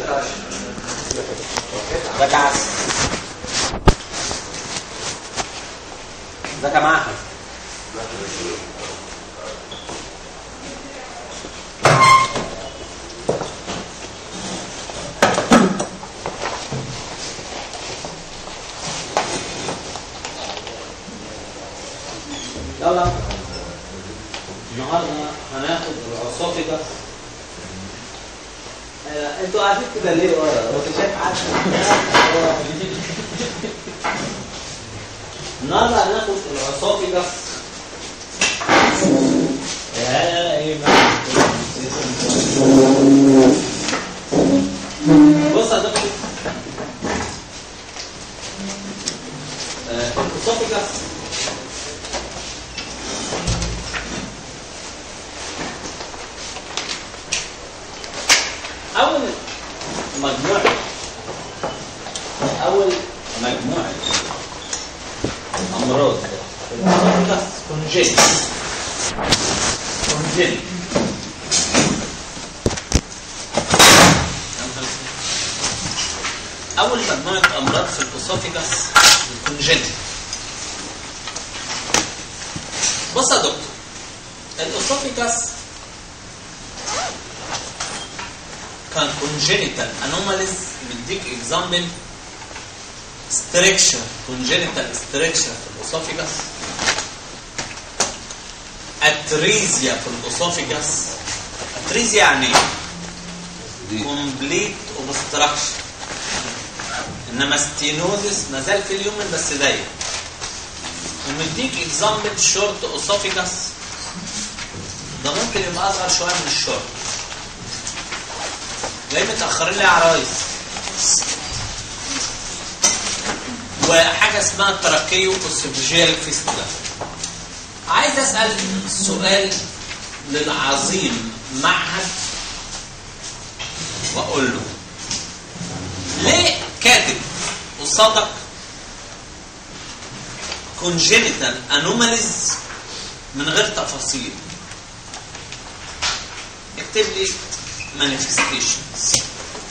ازيك يا عسل ازيك يا معهد يلا النهارده هناخد الاسوفيجاس آه، انتوا قاعدين كده ليه ورا؟ هو انت شايف حد؟ النهارده هناخد الاسوفيجاس يا ايه بص يا دكتور آه، الاسوفيجاس أول مجموعة أول مجموعة أمراض الأمراض كونجيت كونجيت أول مجموعة أمراض في الأسوفيجاس الكونجيت بص يا دكتور الأسوفيجاس كان congenital anomalies مديك example stricture congenital stricture في الاسوفيجاس اتريزيا في الاسوفيجاس اتريزيا يعني ايه؟ complete obstruction انما ستينوزس ما زال في اليومن بس ضيق ومديك example short اسوفيجاس ده ممكن يبقى اصغر شويه من الشورت جاي متاخرين ليه يا عرايس وحاجه اسمها تراكيو اوسوفيجيال فيستولا عايز اسال سؤال للعظيم معهد واقول له ليه كاتب قصادك congenital anomalies من غير تفاصيل اكتب لي manifestations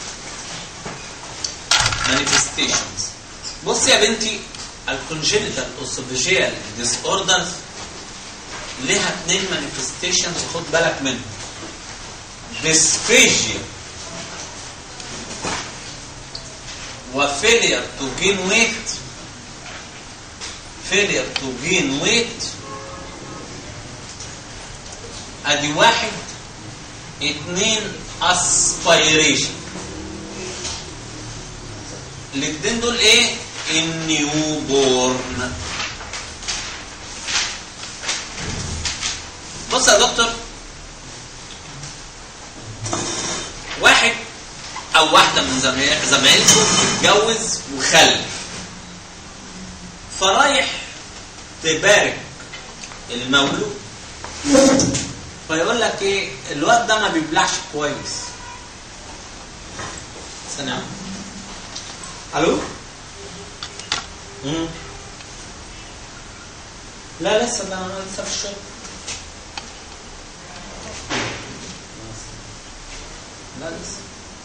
manifestations بص يا بنتي الكونجينيتال اوسوفيجيال ديس اوردرز ليها اثنين مانيفستيشنز خد بالك منهم ديسفيجيا وفيلير تو جين ويت فيلير تو جين ويت ادي واحد اتنين اسبيريشن الاتنين دول ايه النيو بورن بص يا دكتور واحد او واحده من زمايل- زمايلكم اتجوز وخلف فرايح تبارك المولود فيقول لك ايه الواد ده ما بيبلعش كويس ثانية واحدة. الو مم. لا لسه ده انا لسه في الشغل لا لسه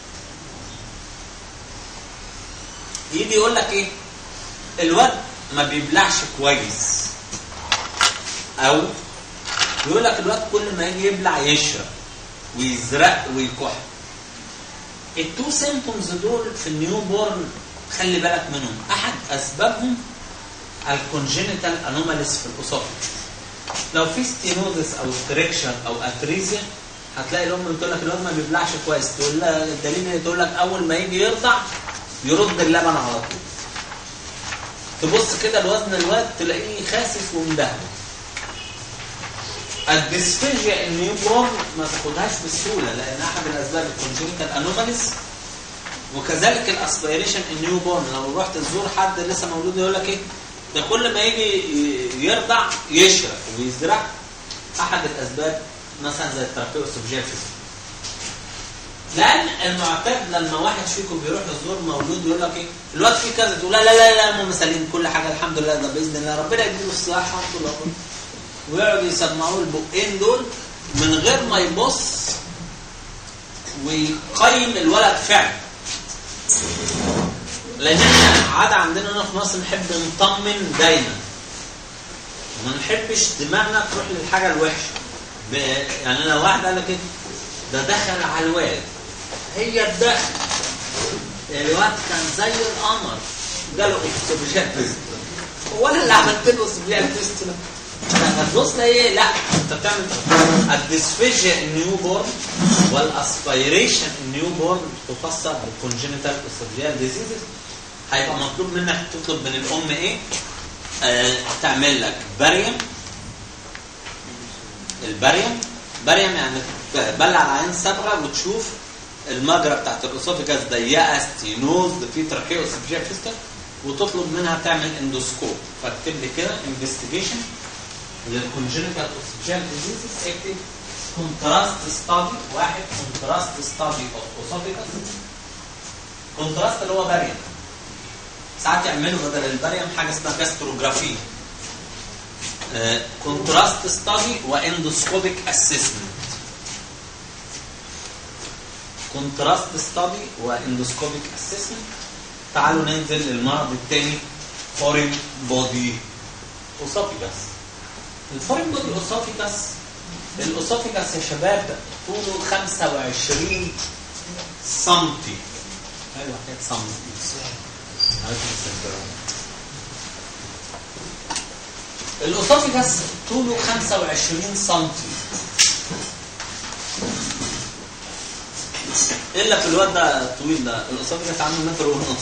يجي يقول لك ايه الواد ما بيبلعش كويس او يقول لك الواد كل ما يجي يبلع يشرب ويزرق ويكح التو سيمبتومز دول في النيو بورن خلي بالك منهم احد اسبابهم الكونجينيتال انوماليز في الاسوفيج لو في ستينوزس او ستريكشن او اتريزيا هتلاقي الام بتقول لك الواد ما بيبلعش كويس تقول لها الدليل إيه؟ تقول لك اول ما يجي يرضع يرد اللبن على طول تبص كده لوزن الواد تلاقيه خاسف ومدهن الديسفيجيا النيوبورن ما تاخدهاش بسهوله لان احد الاسباب الكونجنتال انوماليز وكذلك الاسبيريشن النيوبورن لو رحت تزور حد لسه مولود يقول لك ايه ده كل ما يجي ي- يرضع يشرب ويزرع احد الاسباب مثلا زي التراكيوسوفجيال لان المعتاد لما واحد فيكم بيروح يزور مولود يقول لك ايه الواد فيه كذا تقول لا لا لا لا هم سليم كل حاجه الحمد لله ده باذن الله ربنا يديله الصحه طول عمره ويقعدوا يسمعوه البقين دول من غير ما يبص ويقيم الولد فعلا لان احنا عاده عندنا هنا في مصر نحب نطمن دايما ما نحبش دماغنا تروح للحاجه الوحشه ب- يعني لو واحد قال لك ايه ده دخل على الواد هي الدخل الواد كان زي القمر جاله اوكسجين تيست هو انا اللي عملت له اوكسجين تيست هتبص ايه لا انت بتعمل الديسفيجيا النيو بورن والاسبيريشن النيو بورن تفسر بالكونجنتال اسوفيال ديزيزز هيبقى مطلوب منك تطلب من الام ايه؟ آه تعمل لك باريوم الباريوم باريوم يعني تبلع العين صبغه وتشوف المجرى بتاعت الاسوفيجاس ضيقه ستينوز في تراكيو اسوفيجيال فيستر وتطلب منها تعمل اندوسكوب فاكتب لي كده انفستيجيشن للكونجنتال اسوفيجيال ديزيزز اكتب كونتراست ستادي واحد كونتراست ستادي اوف اسوفيجاس كونتراست اللي هو باريوم ساعات يعملوا بدل الباريوم حاجه اسمها جاستروجرافي كونتراست ستادي واندوسكوبيك اسسمنت كونتراست ستادي واندوسكوبيك اسسمنت تعالوا ننزل للمرض الثاني فورين بودي اوسوفيجاس الفورين بودي اوسوفيجاس الاوسوفيجاس يا شباب طوله 25 سنتي ايوه حكايه سنتي عليكم السلام الاسوفيجاس طوله 25 سنتي الا في الواد ده الطويل ده الاسوفيجاس عنده متر ونص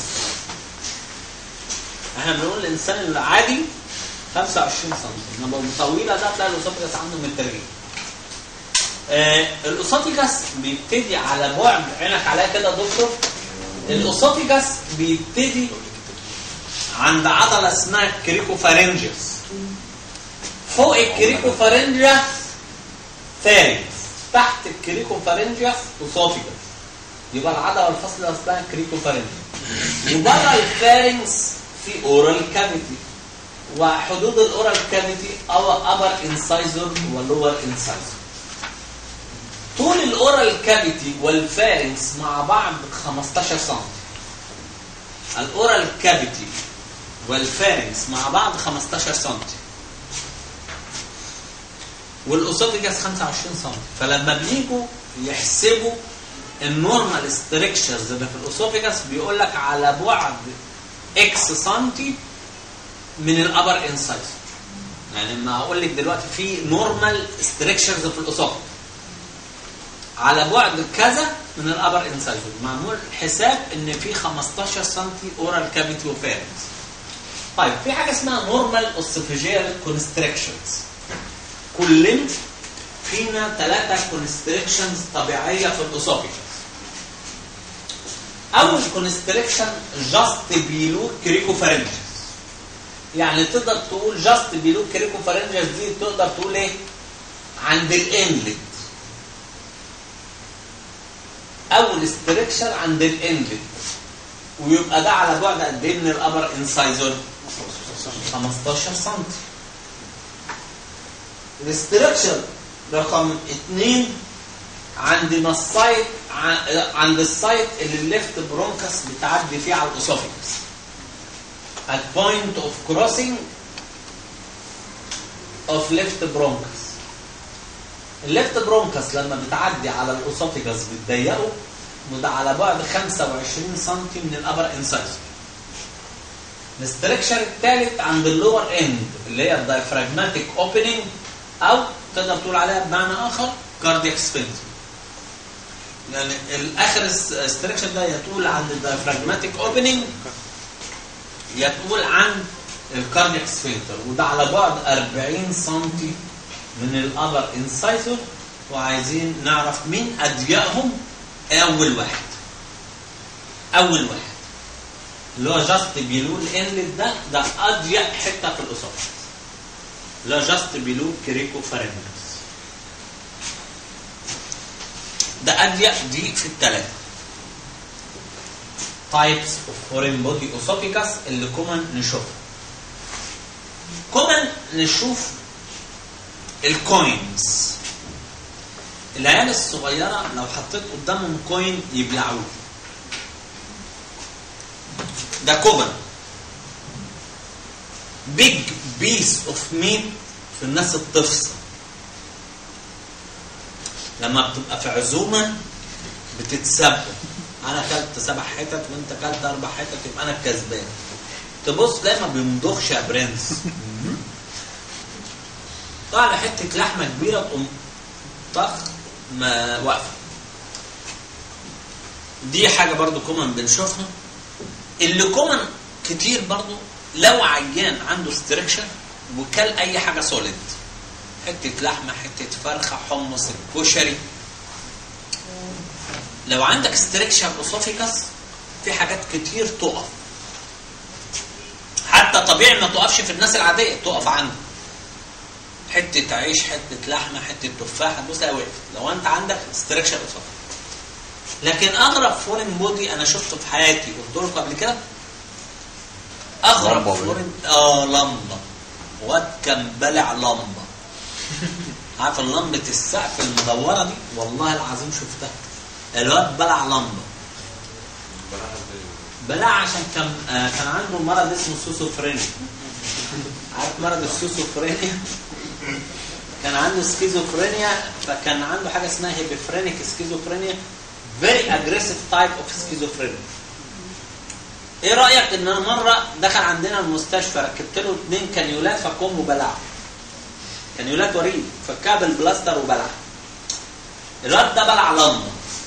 احنا بنقول الانسان العادي 25 سم انما الطويله ده تلاقي الاسوفيجاس عنده مترين آه الاسوفيجاس بيبتدي على بعد عينك عليها كده يا دكتور الاسوفيجاس بيبتدي عند عضله اسمها الكريكوفارنجيوس فوق الكريكوفارنجيوس فارنجس تحت الكريكوفارنجيوس اسوفيجاس يبقى العضله الفاصله اسمها كريكوفارنجيوس وبره الفارنجس في اورال كافيتي وحدود الاورال كافيتي او ابر انسايزر ولور انسايزر طول الاورال كافيتي والفارنكس مع بعض 15 سم الاورال كافيتي والفارنكس مع بعض 15 سم والاسوفيجاس 25 سم فلما بيجوا يحسبوا النورمال ستريكشرز اللي في الاسوفيجاس بيقول لك على بعد اكس سنتي من الابر انسايزر يعني لما اقول لك دلوقتي في نورمال ستريكشرز في الاسوفيجاس على بعد كذا من الابر انسايزر معمول حساب ان في 15 سم اورال كافيتي وفارنكس طيب في حاجه اسمها نورمال اوسوفيجيال كونستريكشنز كلنا فينا ثلاثه كونستريكشنز طبيعيه في الاسوفيجاس اول كونستريكشن جاست بيلو كريكوفارنجس يعني تقدر تقول جاست بيلو كريكوفارنجس دي تقدر تقول ايه عند الانلت اول استركشر عند الاندد ويبقى ده على بعد قد ايه من الابر انسايزر 15 سم الاستركشر رقم 2 عند ما السايت عند السايت اللي الليفت برونكس بتعدي فيه على الاسوفيكس at point of crossing of left bronchus الليفت برونكس لما بتعدي على الاسوفيجاس بتضيقه وده على بعد 25 سم من الابر انسايزر الاستركشر الثالث عند اللور اند اللي هي الدايفراجماتيك اوبننج او تقدر تقول عليها بمعنى اخر كاردياك سبنتر يعني الاخر استركشر ده يطول عند الدايفراجماتيك اوبننج يطول عند الكاردياك سفنتر وده على بعد 40 سم من الابر انسايزر وعايزين نعرف مين اضيقهم اول واحد اول واحد اللي هو جاست بيلو الانلت ده ده اضيق حته في الاسوفجس اللي هو جاست بيلو كريكو فارنجس ده اضيق دي في الثلاثه تايبس اوف فورين بودي اسوفيكاس اللي كومن نشوفها كومن نشوف الكوينز العيال الصغيره لو حطيت قدامهم كوين يبلعوه ده كومن بيج بيس اوف ميت في الناس التفصل لما بتبقى في عزومه بتتسبب انا اكلت سبع حتت وانت اكلت اربع حتت يبقى انا الكسبان تبص تلاقي ما بيمضخش يا برنس طالع حته لحمه كبيره تقوم طخ ما واقفه دي حاجه برضو كومن بنشوفها اللي كومن كتير برضو لو عيان عنده استركشن وكل اي حاجه سوليد حته لحمه حته فرخه حمص الكشري لو عندك استركشن اوسوفيكس في حاجات كتير تقف حتى طبيعي ما تقفش في الناس العاديه تقف عنده حته عيش حته لحمه حته تفاحه تبص تلاقي وقفت لو انت عندك استركشن اوسوفيكس لكن اغرب فورين بودي انا شفته في حياتي قلت لكم قبل كده اغرب لمبة فورين اه لمبه واد كان بلع لمبه عارف لمبه السقف المدوره دي والله العظيم شفتها الواد بلع لمبه بلع عشان كان آه كان عنده مرض اسمه سوسوفرينيا عارف مرض السوسوفرينيا كان عنده سكيزوفرينيا فكان عنده حاجه اسمها هيبيفرينيك سكيزوفرينيا فيري اجريسيف تايب اوف سكيزوفرينيا ايه رايك ان انا مره دخل عندنا المستشفى ركبت له اثنين كانيولات فكهم وبلعه كانيولات وريد فكها بالبلاستر وبلع الواد ده بلع لمبه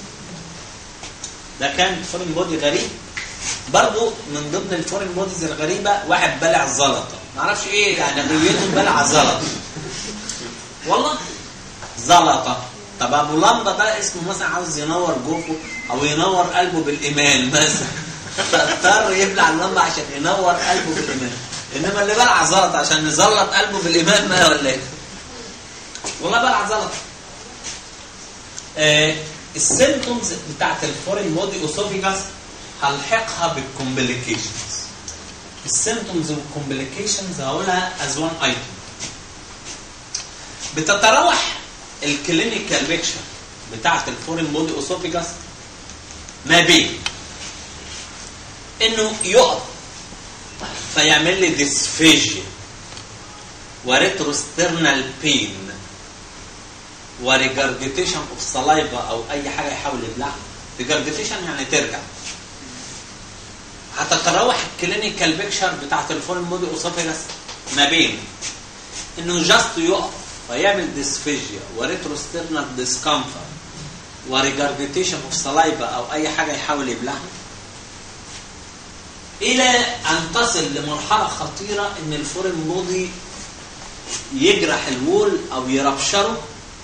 ده كان فورين بودي غريب برضو من ضمن الفورين بوديز الغريبه واحد بلع زلطه معرفش ايه يعني غيته بلع زلطه والله زلطه طب ابو لمبه ده اسمه مثلا عاوز ينور جوفه او ينور قلبه بالايمان مثلا فاضطر يبلع اللمبه عشان ينور قلبه بالايمان انما اللي بلع زلط عشان يزلط قلبه بالايمان ما ولا ايه والله بلع زلط آه السيمتومز بتاعت الفورين بودي اوسوفيجاس هلحقها بالكومبليكيشنز السيمتومز والكومبليكيشنز هقولها از وان ايتم بتتراوح الكلينيكال بيكشر بتاعت الفورين بودي اوسوفيجاس ما بين انه يقف فيعمل لي ديسفيجيا وريتروسترنال بين وريجارديتيشن اوف سلايفا او اي حاجه يحاول يبلعها ريجارديتيشن يعني ترجع هتتراوح الكلينيكال بيكشر بتاعت الفورين بودي اوسوفيجاس ما بين انه جاست يقف فيعمل ديسفيجيا وريتروسترنال ديسكمفورت وريجارديتيشن اوف سلايفا او اي حاجه يحاول يبلعها الى ان تصل لمرحله خطيره ان الفورين بودي يجرح الوول او يربشره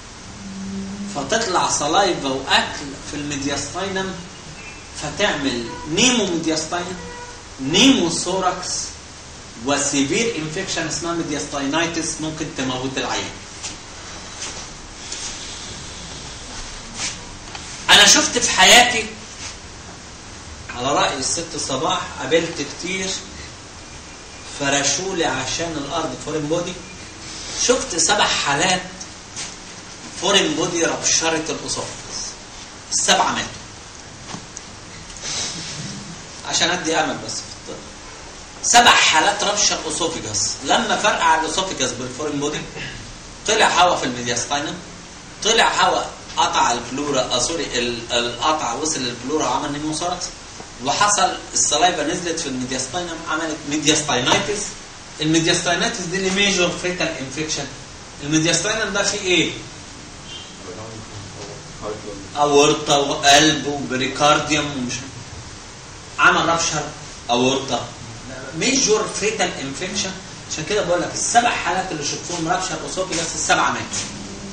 فتطلع سلايفا واكل في الميدياستاينم فتعمل نيمو ميدياستاينم نيمو سوراكس وسيفير انفكشن اسمها ميدياستاينايتس ممكن تموت العين انا شفت في حياتي على رأي الست صباح قابلت كتير فرشولي عشان الارض فورين بودي شفت سبع حالات فورين بودي ربشرة الاسوفكس السبعة ماتوا عشان ادي امل بس في الطب سبع حالات ربشة الاسوفيجاس لما فرقع الاسوفيجاس بالفورين بودي طلع هواء في الميدياستاينم طلع هواء قطع البلورا آه سوري ال- القطع وصل للبلورا وعمل نيموثوركس وحصل السلايفا نزلت في الميدياستاينم عملت ميدياستاينايتس الميدياستاينايتس دي اللي ميجور فيتال انفكشن الميدياستاينم ده فيه ايه؟ اورطه وقلب وبريكارديوم ومش عمل ربشر اورطه ميجور فيتال انفكشن عشان كده بقول لك السبع حالات اللي شفتهم ربشر اوسوفيجاس السبعه ماتوا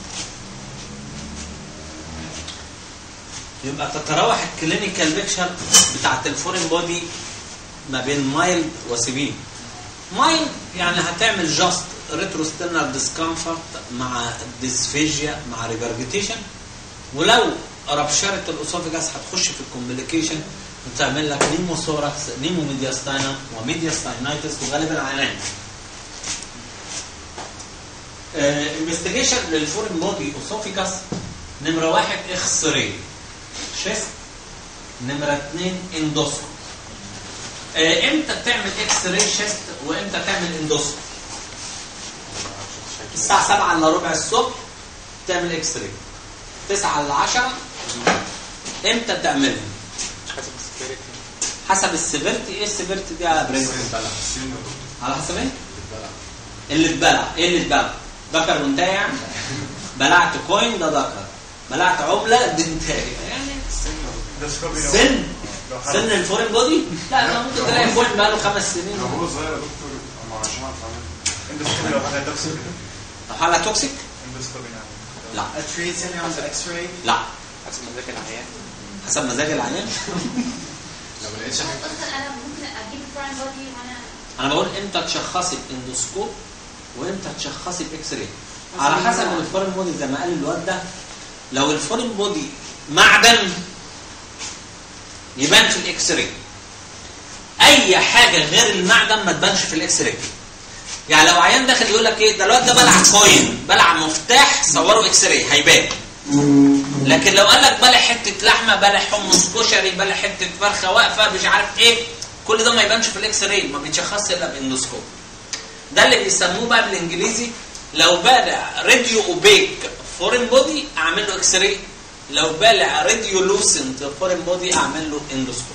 يبقى تتراوح الكلينيكال بيكشر بتاعت الفورين بودي ما بين مايلد وسيفير مايلد يعني هتعمل جاست ريتروسترنال ديسكمفورت مع ديسفيجيا مع ريجرجيتيشن ولو ربشرة الاسوفيجاس هتخش في الكومبليكيشن وتعمل لك نيموثوركس نيمو ميدياستاينا وميدياستاينايتس وغالبا عينين انفستيجيشن للفورين بودي اسوفيجاس نمره واحد اخصريه شيست نمرة اتنين اندوسكوب آه، امتى تعمل اكس راي شيست وامتى تعمل اندوسكوب الساعه 7 الا ربع الصبح تعمل اكس راي 9 الا 10 امتى تعملها حسب السكيورتي حسب السيفيرتي ايه السيفيرتي دي يا برنس السن على حسب ايه البلع اللي اتبلع ايه اللي اتبلع ذكر وانتهى يعني بلعت كوين ده ذكر بلعت عمله دي انتهى يعني اندوسكوبي لو سن لو سن حد- الفورين بودي لا ده ممكن تلاقي كوين بقاله خمس سنين لو هو صغير يا دكتور ما عشان اعرف اعمل اندوسكوبي لو حاجه توكسيك لو حاله توكسيك اندوسكوبي نعم لا اتريد ثاني on the x-ray لا حسب مزاج العيان حسب مزاج العيان لو ما لقيتش حاجه اصلا انا ممكن اجيب فراين بودي وانا انا بقول امتى تشخصي باندوسكوب وامتى تشخصي باكس راي على حسب الفورين بودي زي ما قال الواد ده لو الفورين بودي معدن يبان في الاكس راي اي حاجه غير المعدن ما تبانش في الاكس راي يعني لو عيان داخل يقول لك ايه ده الواد ده بلع كوين بلع مفتاح صوره اكس راي هيبان لكن لو قال لك بلع حته لحمه بلع حمص كشري بلع حته فرخه واقفه مش عارف ايه كل ده ما يبانش في الاكس راي ما بيتشخصش الا باندوسكوب ده اللي بيسموه بقى بالانجليزي لو بالع راديو اوبيك فورين بودي اعمل له اكس راي لو بالع راديو لوسنت فورين بودي اعمل له اندوسكوب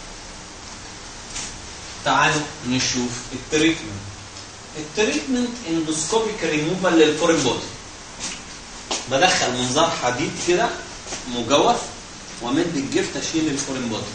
تعالوا نشوف التريتمنت التريتمنت اندوسكوبيك ريموفال للفورين بودي بدخل منظار حديد كده مجوف وامد الجفت اشيل الفورين بودي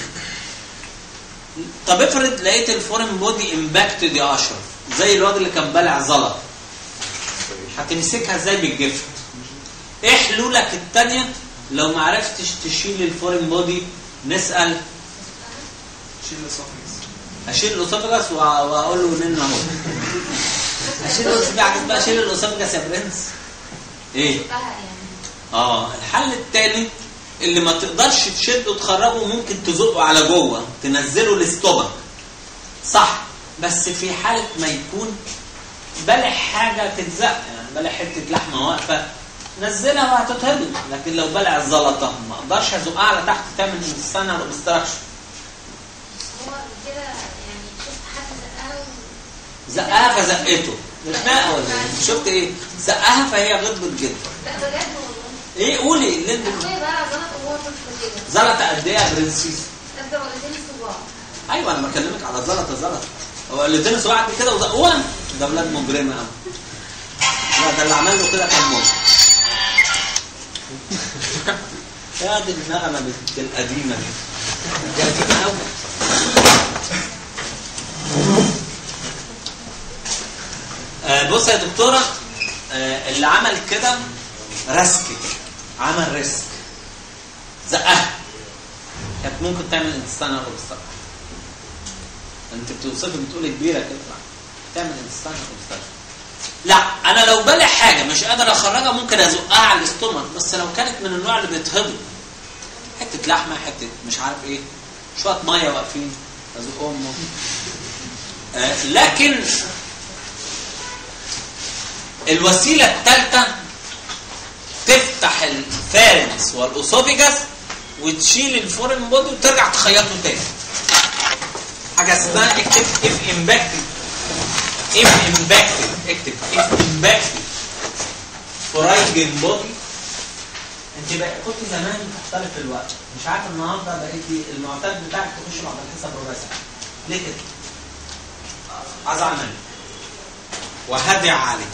طب افرض لقيت الفورين بودي امباكتد يا اشرف زي الواد اللي كان بالع زلط هتمسكها ازاي بالجفت ايه حلولك التانية لو ما عرفتش تشيل الفورين بودي نسأل شيل الاسوفيس اشيل الاسوفجس واقول له نن اهو اشيل الاسوفجس بقى اشيل الاسوفجس يا برنس ايه بقى يعني اه الحل الثاني اللي ما تقدرش تشده وتخرجه ممكن تزقه على جوه تنزله الاستومك صح بس في حاله ما يكون بلع حاجه تتزق يعني بلع حته لحمه واقفه نزلها وهتتهضم لكن لو بلع الزلطه ما اقدرش ازقها على تحت تعمل انتستانال اوبستراكشن هو كده يعني شفت حد زقها و- زقها فزقته خناقه ولا ايه؟ شفت ايه؟ زقها فهي غضبت جدا لا بجد والله ايه قولي اللي انت اخويا بقى غلط وهو طفل كده زلطه قد ايه يا برنسيس؟ ابدا ولدين صباع ايوه انا بكلمك على زلطه زلطه هو الاثنين صباع قد كده وزقوها ده ولاد مجرمه قوي لا ده اللي عمل له كده كان موت يا دي النغمه بنت القديمه دي دي قديمه قوي آه بص يا دكتوره آه اللي عمل كده رسك عمل ريسك زقها كانت ممكن تعمل انتستانال اوبستراكشن انت بتوصفي بتقولي كبيره كده لا. تعمل انتستانال اوبستراكشن لا انا لو بلع حاجه مش قادر اخرجها ممكن ازقها على الاستومك بس لو كانت من النوع اللي بيتهضم حته لحمه حته مش عارف ايه شويه ميه واقفين ازقهم آه لكن الوسيله الثالثه تفتح الفارنس والاسوفيجاس وتشيل الفورين بودي وترجع تخيطه تاني حاجه اسمها اكتب اف امباكتد اف امباكتد اكتب اف امباكتد فورايجن بودي انت بقى كنت زمان تختلف الوقت مش عارف النهارده بقيتي المعتاد بتاعك تخش بعد الحساب ربع ساعه ليه كده؟ عايز اعمل وهدع عليك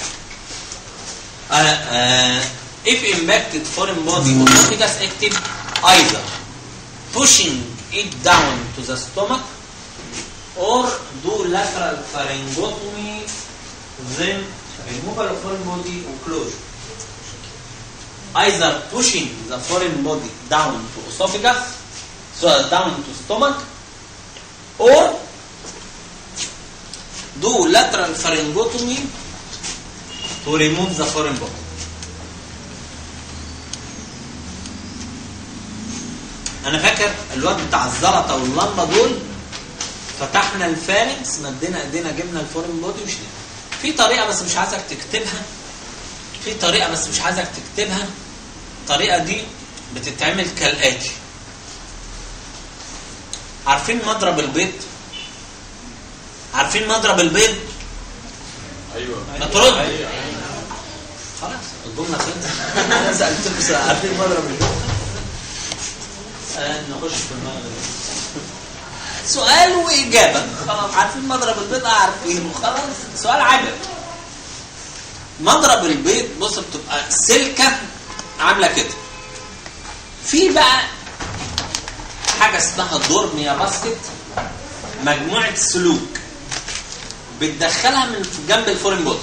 uh, uh, if impacted foreign body esophagus active either pushing it down to the stomach or do lateral pharyngotomy then removal of foreign body or closure either pushing the foreign body down to esophagus so down to stomach or do lateral pharyngotomy to remove the foreign body. انا فاكر الواد بتاع الزلطه واللمبه دول فتحنا الفارنكس مدينا ايدينا جبنا الفورين بودي وشلنا في طريقه بس مش عايزك تكتبها في طريقه بس مش عايزك تكتبها الطريقه دي بتتعمل كالاتي عارفين مضرب البيض عارفين مضرب البيض ايوه ما ترد خلاص الجمله خلصت انا سالتكم سؤال عارفين مضرب البيض آه، نخش في المغرب سؤال واجابه خلاص عارفين مضرب البيض عارفينه خلاص سؤال عجب مضرب البيض بص بتبقى سلكه عامله كده في بقى حاجه اسمها دورميا باسكت مجموعه سلوك بتدخلها من جنب الفورين بودي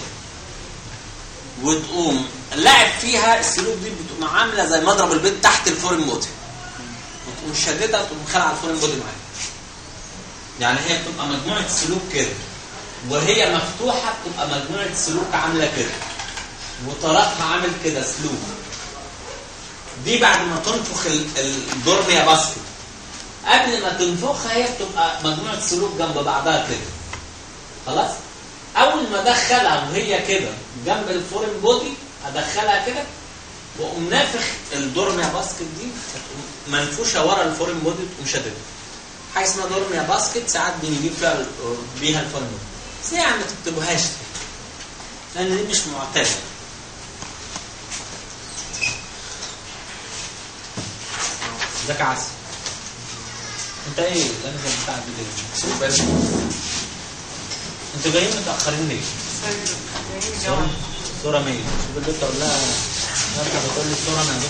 وتقوم لاعب فيها السلوك دي بتقوم عامله زي مضرب البيض تحت الفورين بودي وتقوم شددها وتقوم خلع الفورين بودي معاها يعني هي بتبقى مجموعه سلوك كده وهي مفتوحه بتبقى مجموعه سلوك عامله كده وطرفها عامل كده سلوك دي بعد ما تنفخ ال- الدورميا باسكت قبل ما تنفخها هي بتبقى مجموعه سلوك جنب بعضها كده خلاص اول ما ادخلها وهي كده جنب الفورين بودي ادخلها كده واقوم نافخ الدورميا باسكت دي فتقوم منفوشه ورا الفورين بودي وتقوم شاددها حاجه اسمها دورميا باسكت ساعات بنجيب فيها ال- بيها الفورين بودي بس يعني ما تكتبوهاش لان دي مش معتاده ازيك يا عسل انت ايه لابس بتاع ليه بس انتوا جايين متاخرين ليه صورة صورة مين شوف البنت اقول لها انت بتقول لي صورة انا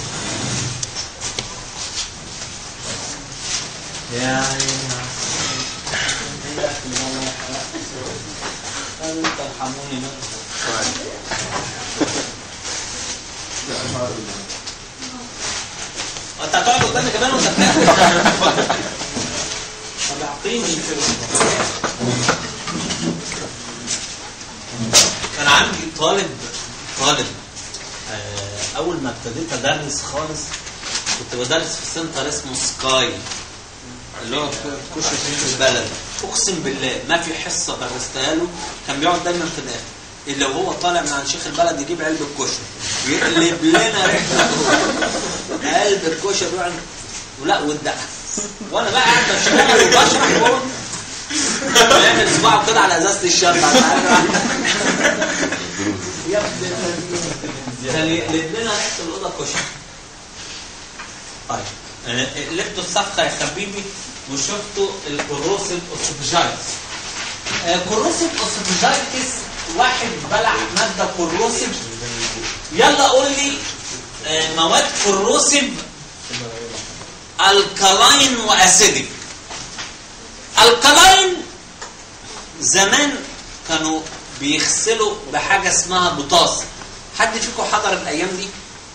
يا عيني يا اخي والله قال انت ارحموني بقى لا مش عارف انت هتقعد قدامي كمان وانت بتاكل طب اعطيني كان عندي طالب طالب آه، اول ما ابتديت ادرس خالص كنت بدرس في سنتر اسمه سكاي اللي هو في كشك في البلد اقسم بالله ما في حصه درستها له كان بيقعد دايما في الاخر اللي هو طالع من عند شيخ البلد يجيب علبه كشري يقلب لنا ريحه قلب الكشري ويقعد ولا والدقه وانا بقى قاعد بشتغل وبشرح وهو بيعمل صباعه كده على ازازه الشرطه يا ابن الذين. كان يقلب لنا ريحه الاوضه كشري طيب آه، قلبتوا الصفقه يا حبيبي وشفتوا الكروسيف اوسوفيجايتس كروسيف اوسوفيجايتس واحد بلع ماده كروسيف يلا قول لي آه، مواد كروسيف الكلاين واسيدك الكلاين زمان كانوا بيغسلوا بحاجه اسمها بوتاس حد فيكم حضر الايام دي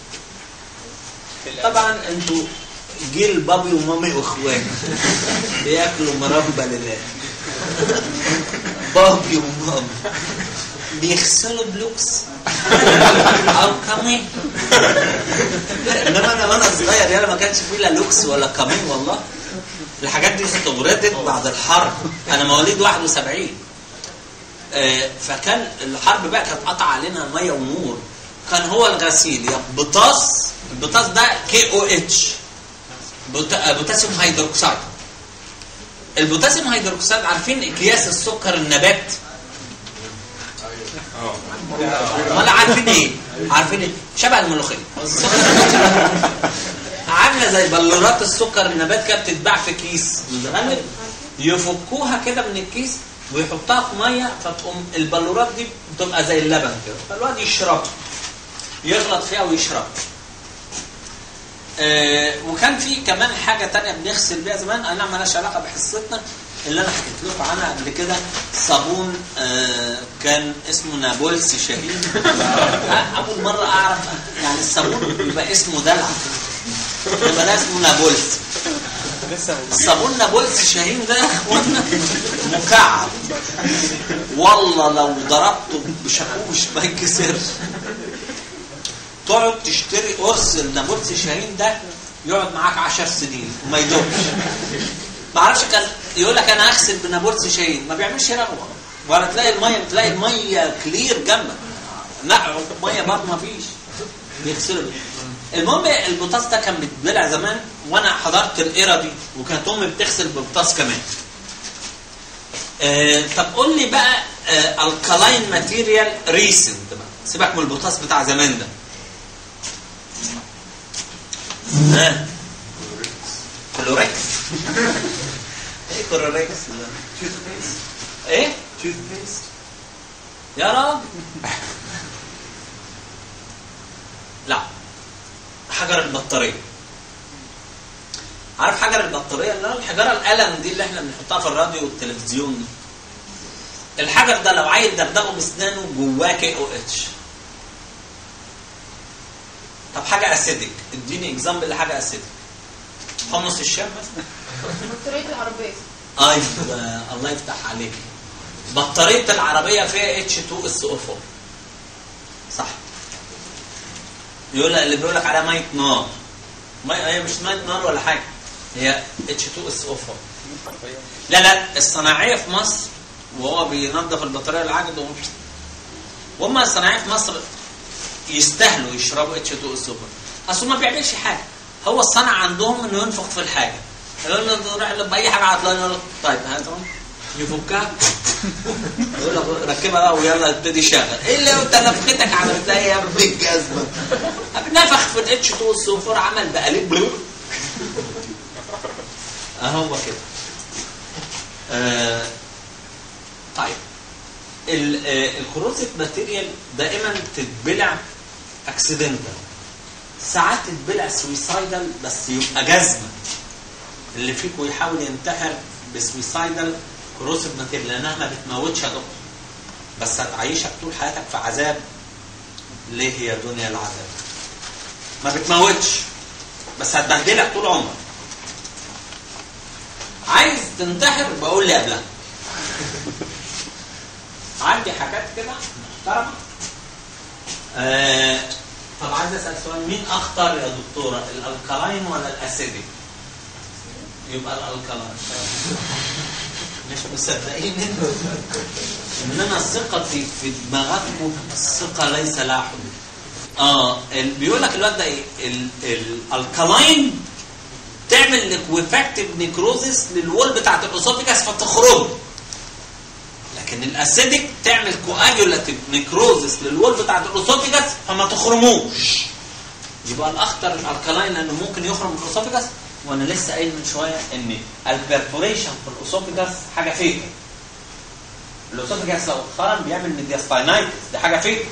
طبعا انتوا جيل بابي ومامي واخواني بياكلوا مربى لله بابي ومامي بيغسلوا بلوكس او كامي انما انا وانا صغير يالا ما كانش فيه لا لوكس ولا كامي والله الحاجات دي استوردت بعد الحرب انا مواليد 71 آه، فكان الحرب بقى كانت قطع علينا ميه ونور كان هو الغسيل يا بوتاس البوتاس ده كي او اتش بوتاسيوم هيدروكسيد البوتاسيوم هيدروكسيد عارفين اكياس السكر النبات ولا عارفين ايه عارفين ايه شبه الملوخيه عامله زي بلورات السكر النبات كده بتتباع في كيس متغلف يفكوها كده من الكيس ويحطها في ميه فتقوم البلورات دي بتبقى زي اللبن كده فالواد يشربها يغلط فيها ويشرب آه وكان في كمان حاجه تانية بنغسل بيها زمان انا مالهاش علاقه بحصتنا اللي انا حكيت لكم عنها قبل كده صابون آه كان اسمه نابلسي شهيد آه اول مره اعرف يعني الصابون يبقى اسمه دلع يبقى ده اسمه نابلسي الصابون نابلسي شاهين ده يا اخوانا مكعب والله لو ضربته بشاكوش ما ينكسرش تقعد تشتري قرص النابلسي شاهين ده يقعد معاك 10 سنين وما يدوبش ما اعرفش كان يقول لك انا هغسل بنابلسي شاهين ما بيعملش رغوه ولا تلاقي الميه بتلاقي الميه كلير جنبك نقع ميه برضه ما فيش بيغسلوا بيه. المهم البوتاس ده كان بيتبلع زمان وانا حضرت الايرا دي وكانت امي بتغسل بالبوتاس كمان آه طب قول لي بقى آه الكالاين ماتيريال ريسنت بقى سيبك من البوتاس بتاع زمان ده ها كلوريكس ايه كلوريكس ده Toothpaste. ايه Toothpaste. يا راجل لا حجر البطارية عارف حجر البطارية اللي هو الحجارة القلم دي اللي احنا بنحطها في الراديو والتلفزيون دي الحجر ده لو عايز دغدغه بسنانه جواه كي او اتش طب حاجة اسيدك اديني اكزامبل لحاجة اسيدك حمص الشام مثلا بطارية العربية ايوه الله يفتح عليك بطاريه العربيه فيها اتش 2 اس او 4 صح يقول لك اللي بيقول لك عليها ميه نار مي... هي مش ميه نار ولا حاجه هي اتش 2 اس او 4 لا لا الصناعيه في مصر وهو بينظف البطاريه العجل و... وهم الصناعيه في مصر يستاهلوا يشربوا اتش 2 اس او 4 اصل ما بيعملش حاجه هو الصنع عندهم انه ينفخ في الحاجه يقول له روح له باي حاجه عطلان يقول له طيب هات اهو يفكها يقول لك ركبها بقى ويلا ابتدي شغل ايه اللي انت نفختك عملتها يا ابن الجزمه نفخ في الاتش 2 الصفر عمل بقلب بلو اهو كده آه طيب ال- آه، الكروسيف ماتيريال دائما تتبلع اكسيدنتال ساعات تتبلع سويسايدال بس يبقى جزمه اللي فيكم يحاول ينتحر بسويسايدال كروسيف ماتيريال لانها ما بتموتش يا دكتور بس هتعيشك طول حياتك في عذاب ليه هي دنيا العذاب ما بتموتش بس هتبهدلك طول عمرك عايز تنتحر بقول لي قبلها عندي حاجات كده محترمه آه طب عايز اسال سؤال مين اخطر يا دكتوره الالكالاين ولا الاسيديك يبقى الالكالاين مش مصدقين انتوا انما الثقه في في دماغاتكم الثقه ليس لها حدود اه ال- بيقول لك الواد ده ايه ال- الالكالاين تعمل ليكويفاكتيف نيكروزيس للوول بتاعت الاسوفيجاس فتخرج لكن الاسيديك تعمل كواجولاتيف نيكروزيس للوول بتاعت الاسوفيجاس فما تخرموش يبقى الاخطر الالكالاين لانه ممكن يخرم الاسوفيجاس وانا لسه قايل من شويه ان البرفوريشن في الاسوفيجاس حاجه فيك الاسوفيجاس لو اتخرم بيعمل ميدياستاينايتس دي حاجه فيك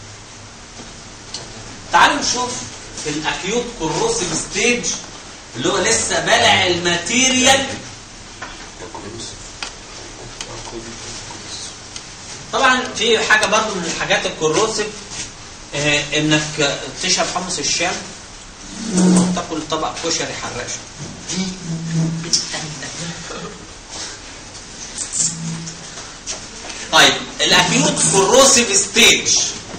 تعالوا نشوف في الاكيوت كوروسيف ستيج اللي هو لسه بلع الماتيريال طبعا في حاجه برضو من الحاجات الكوروسيف آه انك تشرب حمص الشام وتاكل طبق كشري حراش طيب الاكيوت كوروسيف ستيج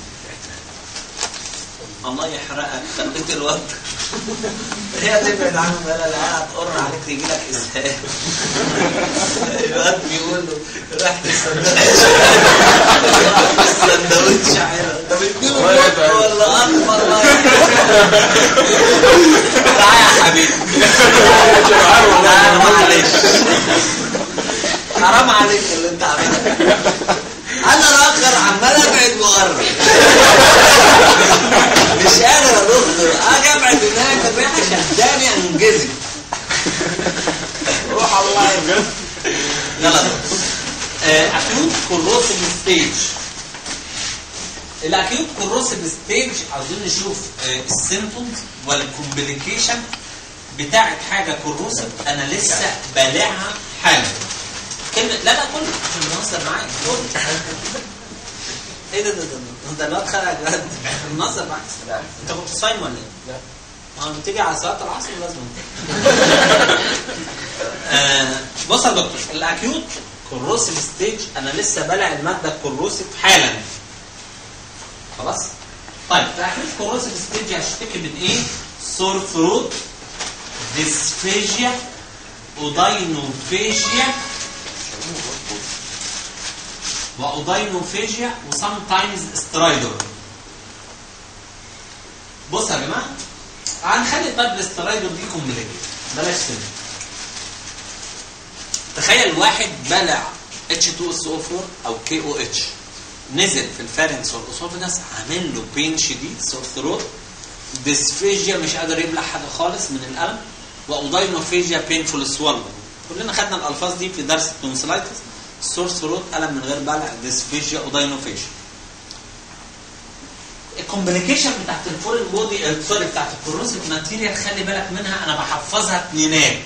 الله يحرقك خليت الوقت هي تبعد عنه بقى لا هتقر عليك تيجي لك اسهال الواد بيقول له راح السندوتش السندوتش عيرة طب اديله بق ولا اكبر والله تعالى يا حبيبي تعالى معلش حرام عليك اللي انت عامله انا الاخر عمال ابعد واقرب مش قادر ادخل اجي ابعد هناك الريحه شداني انجزي روح الله يبارك يلا اكيوت كوروسيف ستيج الاكيوت كوروسيف ستيج عاوزين نشوف السيمتومز والكومبليكيشن بتاعت حاجه كوروسيف انا لسه بالعها حالا كلمه لا لا كل عشان بنهزر معاك كل ايه ده ده ده انت الواد خلع جد بنهزر معاك انت كنت صايم ولا ايه؟ لا اه بتيجي على صلاه العصر لازم آه بص يا دكتور الاكيوت كوروسيف ستيج انا لسه بلع الماده الكوروسيف حالا خلاص طيب الاكيوت كوروسيف ستيج هشتكي من ايه سور ثروت ديسفيجيا اوداينوفيجيا واوداينوفيجيا وسام تايمز سترايدر بص يا جماعه هنخلي طيب الاسترايدر دي كومبليت بلاش سن تخيل واحد بلع H2SO4 او KOH نزل في الفارنكس والاسوفجاس عامل له بين شديد سور ثروت ديسفيجيا مش قادر يبلع حاجه خالص من الالم واوداينوفيجيا بينفول سوالو كلنا خدنا الالفاظ دي في درس التونسلايتس سور ثروت الم من غير بلع ديسفيجيا اوداينوفيجيا الكومبليكيشن بتاعت الفورين بودي آه، سوري بتاعت الكوروسيف ماتيريال خلي بالك منها انا بحفظها اتنينات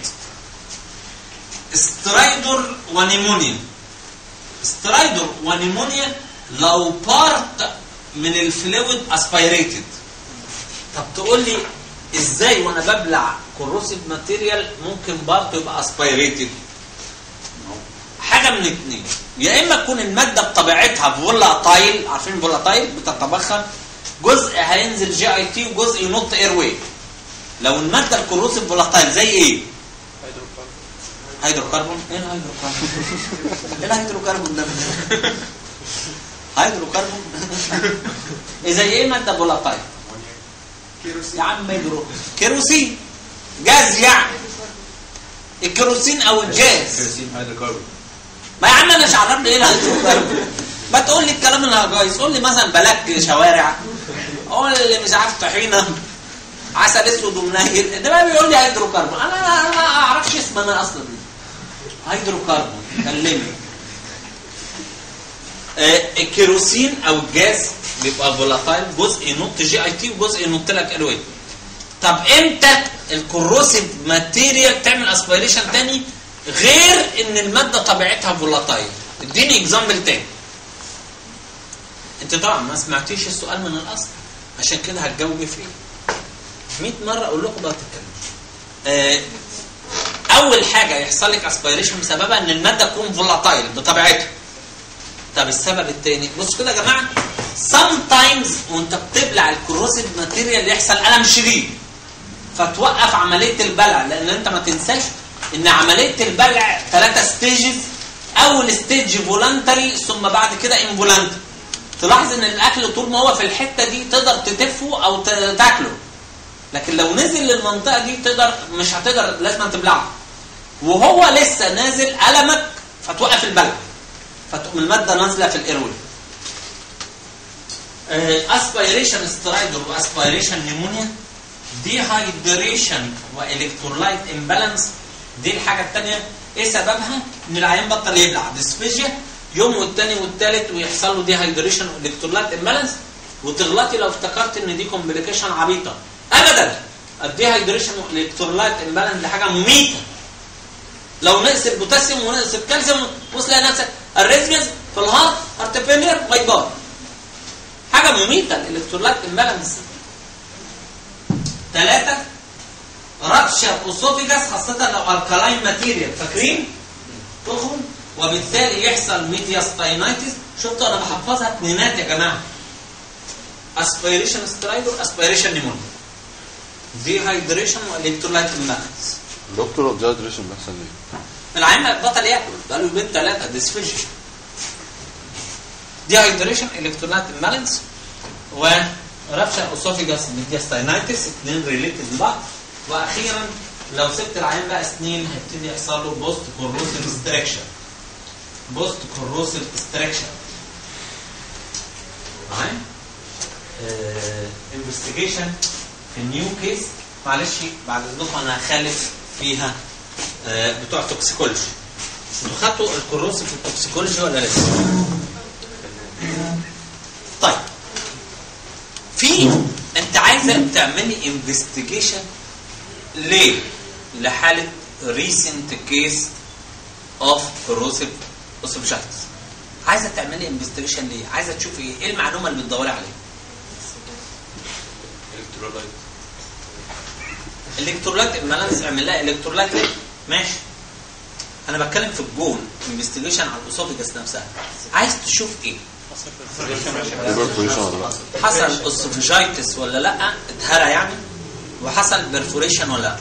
سترايدور ونيمونيا سترايدور ونيمونيا لو بارت من الفلويد اسبيريتد طب تقول لي ازاي وانا ببلع كوروسيف ماتيريال ممكن بارت يبقى اسبيريتد حاجه من اتنين يا اما تكون الماده بطبيعتها فولاتايل عارفين فولاتايل بتتبخر جزء هينزل جي اي تي وجزء ينط اير واي لو الماده الكوروسيف فولاتايل زي ايه؟ هيدروكربون ايه الهيدروكربون؟ ايه الهيدروكربون ده؟ هيدروكربون إيه زي ايه ماده فولاتايل؟ يا عم هيدرو كيروسين جاز يعني الكيروسين او الجاز كيروسين هيدروكربون ما يا عم انا مش عرفني ايه الهيدروكربون ما تقول لي الكلام الهجايز قول لي مثلا بلاك شوارع قول لي مش عارف طحينه عسل اسود ومنيل ده بقى بيقول لي هيدروكربون انا انا ما اعرفش اسم انا اصلا هيدروكربون كلمني آه، الكيروسين او الجاز بيبقى فولاتايل جزء ينط جي اي تي وجزء ينط لك الوي طب امتى الكروسيف ماتيريال تعمل اسبيريشن تاني غير ان الماده طبيعتها فولاتايل اديني اكزامبل تاني انت طبعا ما سمعتيش السؤال من الاصل عشان كده هتجاوبي فيه 100 مره اقول لكم بقى تتكلموا آه، اول حاجه يحصل لك اسبيريشن بسببها ان الماده تكون فولاتايل بطبيعتها طب السبب الثاني بص كده يا جماعه sometimes وانت بتبلع الكروسيف ماتيريال يحصل الم شديد فتوقف عمليه البلع لان انت ما تنساش ان عمليه البلع ثلاثه ستيجز اول ستيج فولنتري ثم بعد كده انفولنتري تلاحظ ان الاكل طول ما هو في الحته دي تقدر تتفه او ت- تاكله لكن لو نزل للمنطقه دي تقدر مش هتقدر لازم تبلعه وهو لسه نازل المك فتوقف البلع فتقوم الماده نازله في الايروي اسبيريشن سترايدر واسبيريشن نيمونيا دي هايدريشن والكترولايت امبالانس دي الحاجه الثانيه ايه سببها؟ ان العيان بطل يبلع ديسفيجيا يوم والتاني والتالت ويحصل له دي هايدريشن والكترولايت امبالانس وتغلطي لو افتكرت ان دي كومبليكيشن عبيطه ابدا الدي هايدريشن والكترولايت امبالانس دي حاجه مميته لو نقص البوتاسيوم ونقص الكالسيوم وصل نفسك الريزمز في الهارت هارت فيلير باي باي حاجه مميته الالكترولايت امبالانس ثلاثه رابشر اوسوفيجاس خاصه لو الكالاين ماتيريال فاكرين؟ تخرج وبالتالي يحصل ميدياستاينايتس شفتوا انا بحفظها اتنينات يا جماعه اسبيريشن سترايدر اسبيريشن نيمونيا دي هايدريشن والكترولايت امبالانس دكتور الديهايدريشن بيحصل ليه؟ العيان بطل ياكل بقاله يومين ثلاثه ديسفيجن دي هايدريشن الكترولايت امبالانس ورفشة اسوفيجاس ميدياستاينايتس اثنين ريليتد لبعض واخيرا لو سبت العيان بقى سنين هيبتدي يحصل له بوست كوروسيف ستريكشن بوست كوروسيف ستريكشن معايا انفستيجيشن في النيو كيس معلش بعد اذنكم انا هخالف فيها آه، بتوع توكسيكولوجي انتوا خدتوا الكروسيف في التوكسيكولوجي ولا لسه؟ طيب في انت عايزه تعملي انفستيجيشن ليه؟ لحاله ريسنت كيس اوف كروسيف اوسوفجايتس عايزه تعملي انفستيجيشن ليه؟ عايزه تشوفي ايه؟ ايه المعلومه اللي بتدوري عليها؟ الكترولايت الكترولايت امبالانس اعمل لها الكترولايت ليه؟ ماشي انا بتكلم في الجون انفستيجيشن على الاسوفيجاس نفسها عايز تشوف ايه؟ بيرفوريشن ولا لا؟ حصل اسوفيجايتس ولا لا اتهرى يعني وحصل بيرفوريشن ولا لا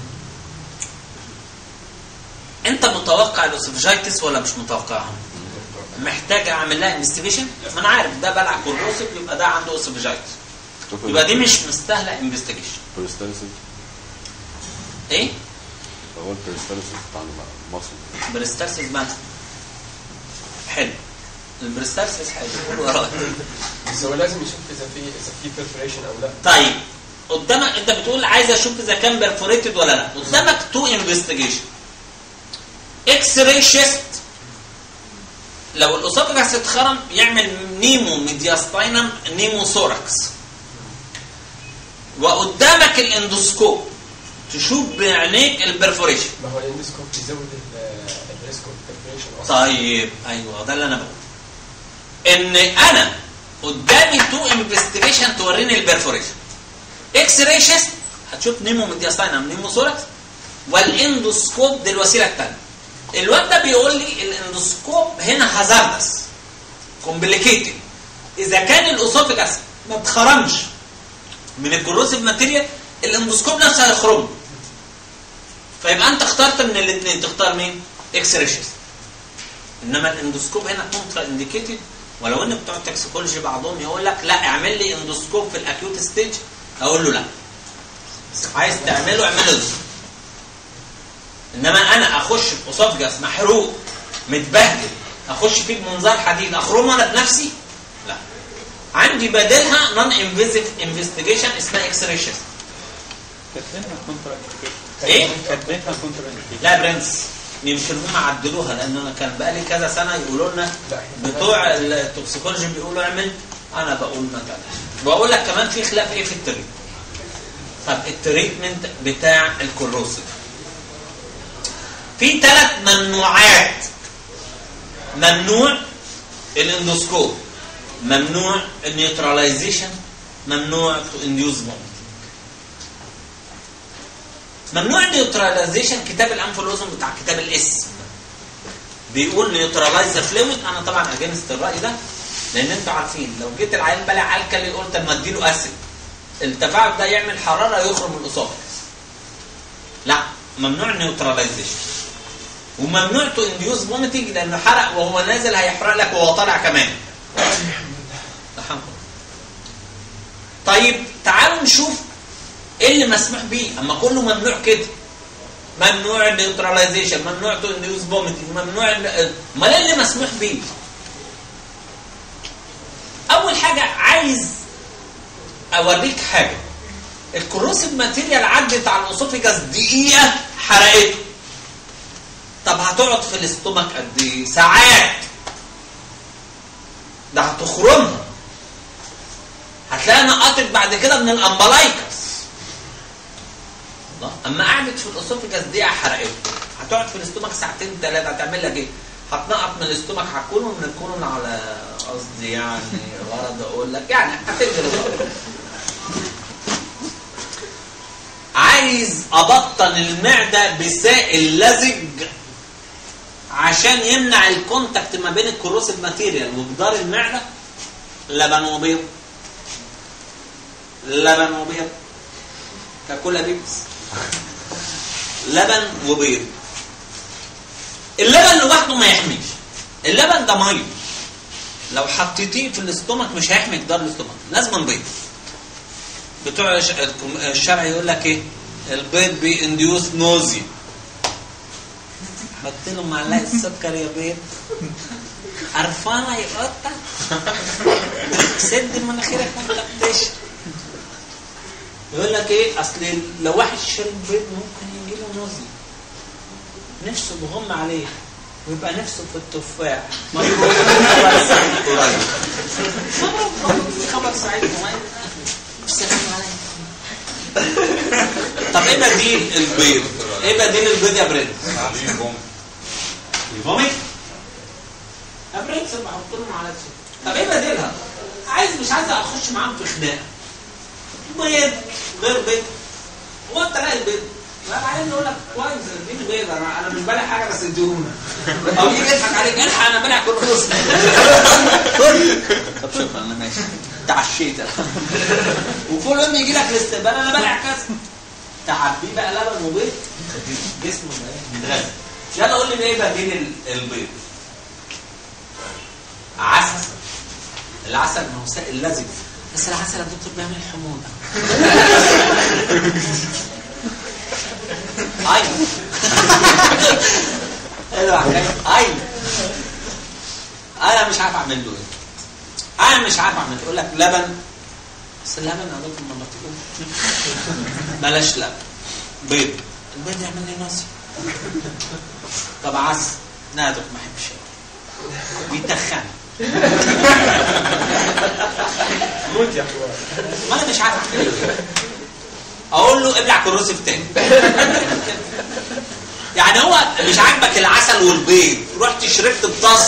انت متوقع الاسوفيجايتس ولا مش متوقعها محتاج اعمل لها انفستيجيشن ما انا عارف ده بلع كوروسيف يبقى ده عنده اسوفيجايتس يبقى دي مش مستاهله انفستيجيشن بريستاليسيس ايه هو البريستاليسيس بتاع المصل بريستالسيس مثلا حلو البريستالسيس حلو قول ورايا بس هو لازم يشوف اذا في اذا في برفوريشن او لا طيب قدامك انت بتقول عايز اشوف اذا كان بيرفوريتد ولا لا قدامك تو انفستيجيشن اكس راي شيست لو الاسوفجاس اتخرم يعمل نيمو ميدياستاينم نيمو ثوركس وقدامك الاندوسكوب تشوف بعينيك البرفوريشن ما هو الاندوسكوب بيزود الريسك اوف برفوريشن اصلا طيب ايوه ده اللي انا بقوله ان انا قدامي تو انفستيجيشن توريني البرفوريشن اكس راي شيست هتشوف نيمو ميدياستاينم نيمو ثوركس والاندوسكوب دي الوسيله الثانيه الواد ده بيقول لي الاندوسكوب هنا هازاردس كومبليكيتد اذا كان الاسوفجاس ما اتخرمش من الكروسيف ماتيريال الاندوسكوب نفسه هيخرمه فيبقى انت اخترت من الاثنين تختار مين؟ اكس راي شيست انما الاندوسكوب هنا كونترا انديكيتد ولو ان بتوع التكسيكولوجي بعضهم يقول لك لا اعمل لي اندوسكوب في الاكيوت ستيج اقول له لا عايز تعمله اعمله ده انما انا اخش في اسوفجاس محروق متبهدل اخش فيه بمنظار حديد اخرمه انا بنفسي لا عندي بديلها نون انفيزيف انفستيجيشن اسمها اكس راي شيست كاتبينها كونترا ايه؟ كاتبينها كونترا لا برنس يمكن هم عدلوها لان انا كان بقالي كذا سنه يقولوا لنا بتوع التوكسيكولوجي بيقولوا اعمل انا بقول ما تعملش واقول لك كمان في خلاف ايه في التريتمنت طب التريتمنت بتاع الكروسيف في ثلاث ممنوعات ممنوع الاندوسكوب ممنوع النيوتراليزيشن ممنوع تو انديوز ممنوع النيوتراليزيشن كتاب الانف والاذن بتاع كتاب الاسم بيقول نيوتراليز فلويد انا طبعا اجينست الراي ده لان انتوا عارفين لو جيت العيان بلع الكلي قلت اما اديله اسيد التفاعل ده يعمل حراره يخرم الاسوفجس لا ممنوع النيوتراليزيشن وممنوع تو انديوز فوميتنج لانه حرق وهو نازل هيحرق لك وهو طالع كمان الحمد لله طيب تعالوا نشوف ايه اللي مسموح بيه اما كله ممنوع كده ممنوع النيوتراليزيشن ممنوع تو انديوز فوميتنج ممنوع ال- امال ايه اللي مسموح بيه اول حاجه عايز اوريك حاجه الكروسيف ماتيريال عدت على الاسوفيجاس دقيقه حرقته طب هتقعد في الاستومك قد ايه ساعات ده هتخرمها هتلاقيها نقطت بعد كده من الامبلايكس الله اما قعدت في الاسوفيجاس دقيقه حرقته هتقعد في الاستومك ساعتين ثلاثه هتعمل لك ايه؟ هتنقط من الاستومك هتكون من الكولون على قصدي يعني غرض اقول لك يعني هتجري بقى. عايز ابطن المعده بسائل لزج عشان يمنع الكونتاكت ما بين الكروسيف ماتيريال وجدار المعده لبن وبيض لبن وبيض كاكولا بيبس لبن وبيض اللبن لوحده ما يحميش اللبن ده ميه لو حطيتيه في الاستومك مش هيحمي جدار الاستومك لازم بيض بتوع الش- الشرع يقول لك ايه البيض بينديوس نوزي حط له معلقه سكر يا بيض قرفانه يا قطه سد مناخيرك وانت بتشرب يقول لك ايه اصل لو واحد شرب بيض ممكن يجي له نوزي نفسه بغم عليه ويبقى نفسه في التفاح ما يقول خبر سعيد قريب في خبر سعيد قريب السلام عليكم طب ايه بديل البيض؟ ايه بديل البيض يا برنس؟ الفوميت؟ يا برنس ما احط لهم على السكر طب ايه بديلها؟ عايز مش عايز اخش معاهم في خناقه بيض غير بيض هو انت لاقي البيض لا بعدين يقول لك كويس اديني بيض انا انا مش بالع حاجه بس اديهولنا او يجي يضحك عليك الحق انا بالع كل خلص كل طب شكرا انا ماشي تعشيت أنا. وكل يوم يجي لك الاستقبال انا بالع كذا تعبيه بقى لبن وبيض جسمه بقى متغذى يلا قول لي ايه بديل ال- البيض عسل العسل ما هو سائل لزج بس العسل يا دكتور بيعمل حموضه ايوه حلوه حكايه ايوه انا مش عارف اعمل له ايه انا مش عارف اعمل يقول لك لبن بس اللبن يا دكتور ما بطيقوش بلاش لبن بيض البيض يعمل لي نصر طب عسل لا يا دكتور ما احبش بيتخن موت يا اخوان ما انا مش عارف اعمل ايه اقول له ابلع كروسيف تاني يعني هو مش عاجبك العسل والبيض رحت شربت بطاس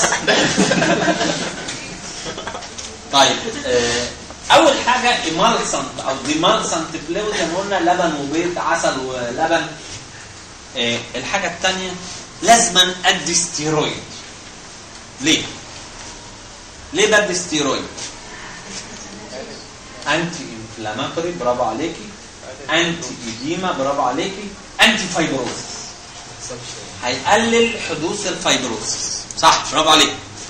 طيب آه، اول حاجه ايمالسنت او ديمالسنت فلويد زي ما قلنا لبن وبيض عسل ولبن آه، الحاجه الثانيه لازما ادي ستيرويد ليه؟ ليه بدي ستيرويد؟ انتي انفلاماتوري برافو عليكي انتي ايديما برافو عليكي انتي فايبروسس هيقلل حدوث الفايبروسس صح برافو عليك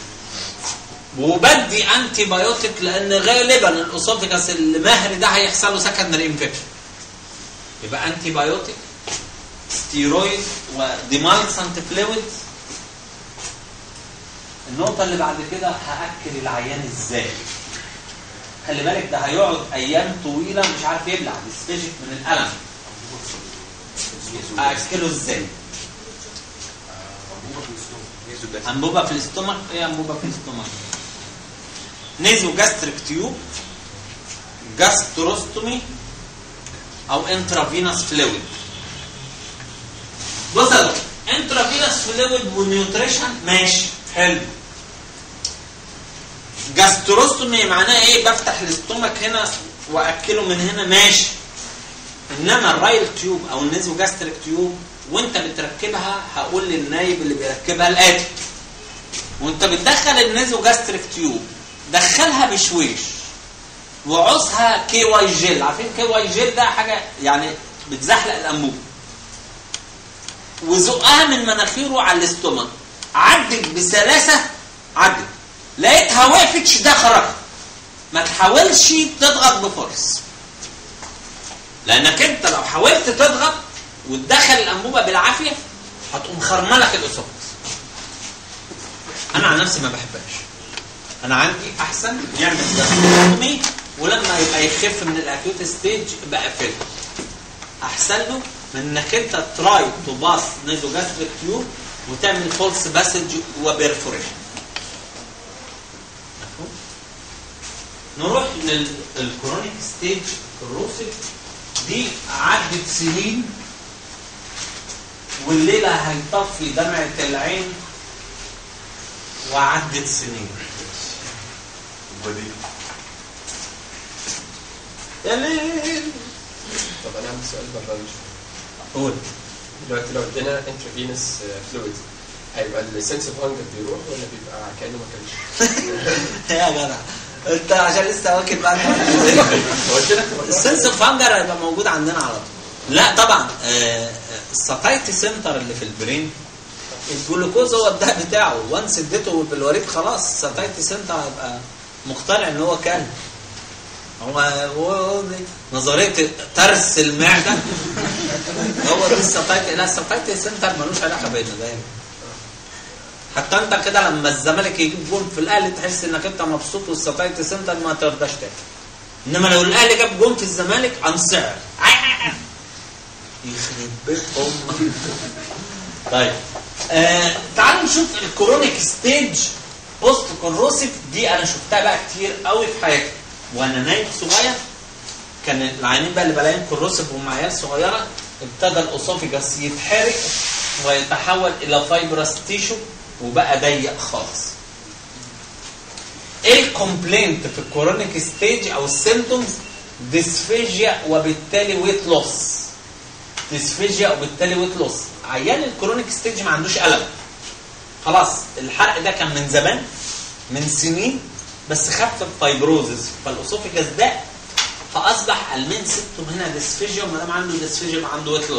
وبدي انتي بايوتيك لان غالبا الاسوفيجاس المهري ده هيحصل له سكندري انفكشن يبقى انتي بايوتيك ستيرويد وديمالسنت فلويد النقطة اللي بعد كده هأكل العيان ازاي خلي بالك ده هيقعد ايام طويلة مش عارف يبلع بيستشف من الألم أأكله ازاي انبوبه في الاستومك ايه انبوبه في الاستومك نيزو جاستريك تيوب جاستروستومي او انترافينوس فلويد بص يا دكتور انترافينوس فلويد ونيوتريشن ماشي حلو جاستروستومي معناه ايه بفتح الاستومك هنا واكله من هنا ماشي انما الرايل تيوب او النيزو جاستريك تيوب وانت بتركبها هقول للنايب اللي بيركبها الاتي وانت بتدخل النيزو جاستريك تيوب دخلها بشويش وعوزها كي واي جيل عارفين كي واي جيل ده حاجه يعني بتزحلق الانبوب وزقها من مناخيره على الاستومك عدت بسلاسه عدت لقيتها وقفتش ده خرجت ما تحاولش تضغط بفرص لانك انت لو حاولت تضغط وتدخل الانبوبه بالعافيه هتقوم خرملك الاسوفكس انا عن نفسي ما بحبهاش انا عندي احسن يعمل جاستروتومي ولما يبقى يخف من الاكيوت ستيج بقفله احسن له من انك انت تراي تو باس نيزو جاستريك تيوب وتعمل فولس باسج وبيرفوريشن مفهوم؟ نروح للكرونيك ستيج كروسيف دي عدت سنين والليلة هيطفي دمعة العين وعدت سنين يا ليل طب انا عندي سؤال بره قول دلوقتي لو ادينا انترافينوس فلويد هيبقى السنس اوف هانجر بيروح ولا بيبقى كانه ما كانش؟ يا جدع انت عشان لسه واكل بقى قلت لك السنس اوف هانجر هيبقى موجود عندنا على طول لا طبعا آه، الساتايتي سنتر اللي في البرين الجلوكوز هو الداء بتاعه وانس اديته بالوريد خلاص الساتايتي سنتر هيبقى مقتنع ان هو كان هو هو دي نظريه ترس المعده هو دي الساتايتي لا الساتايتي سنتر ملوش علاقه بينا دايما حتى انت كده لما الزمالك يجيب جون في الاهلي تحس انك انت مبسوط والساتايتي سنتر ما ترضاش تاكل انما لو الاهلي جاب جون في الزمالك انصعر يخرب بيت امك طيب آه تعالوا نشوف الكرونيك ستيج بوست كوروسيف دي انا شفتها بقى كتير قوي في حياتي وانا نايم صغير كان العيانين بقى اللي بلاقيهم كوروسيف وهم عيال صغيره ابتدى الاسوفيجاس يتحرق ويتحول الى فايبرس تيشو وبقى ضيق خالص ايه الكومبلينت في الكورونيك ستيج او السيمتومز ديسفيجيا وبالتالي ويت لوس ديسفيجيا وبالتالي ويت لوس عيان الكرونيك ستيج ما عندوش الم خلاص الحرق ده كان من زمان من سنين بس خف الفايبروزز فالاسوفيجاس ده فاصبح المين سيمتوم هنا ديسفيجيا وما دام عنده ديسفيجيا يبقى عنده ويت لوس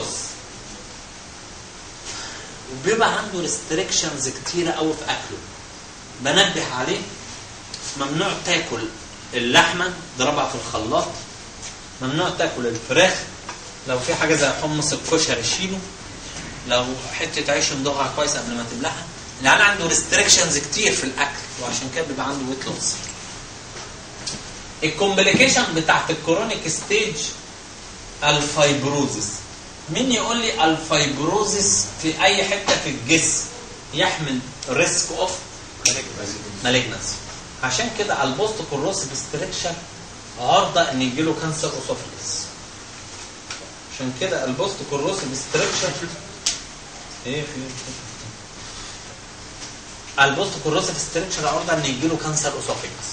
وبيبقى عنده ريستريكشنز كتيره قوي في اكله بنبه عليه ممنوع تاكل اللحمه ضربها في الخلاط ممنوع تاكل الفراخ لو في حاجه زي حمص الكشري شيله لو حته عيش امضغها كويس قبل ما تبلعها العيال عنده ريستريكشنز كتير في الاكل وعشان كده بيبقى عنده ويت لوس الكومبليكيشن بتاعت الكرونيك ستيج الفايبروزس مين يقول لي الفايبروزس في اي حته في الجسم يحمل ريسك اوف مالجنسي عشان كده البوست كوروسيف ستريكشر عرضه ان يجي له كانسر اوسوفيجس عشان كده البوست كوروسيف ستريكشر ايه في البوست كوروسيف ستريكشر عرضه ان يجي له كانسر اوسوفيجس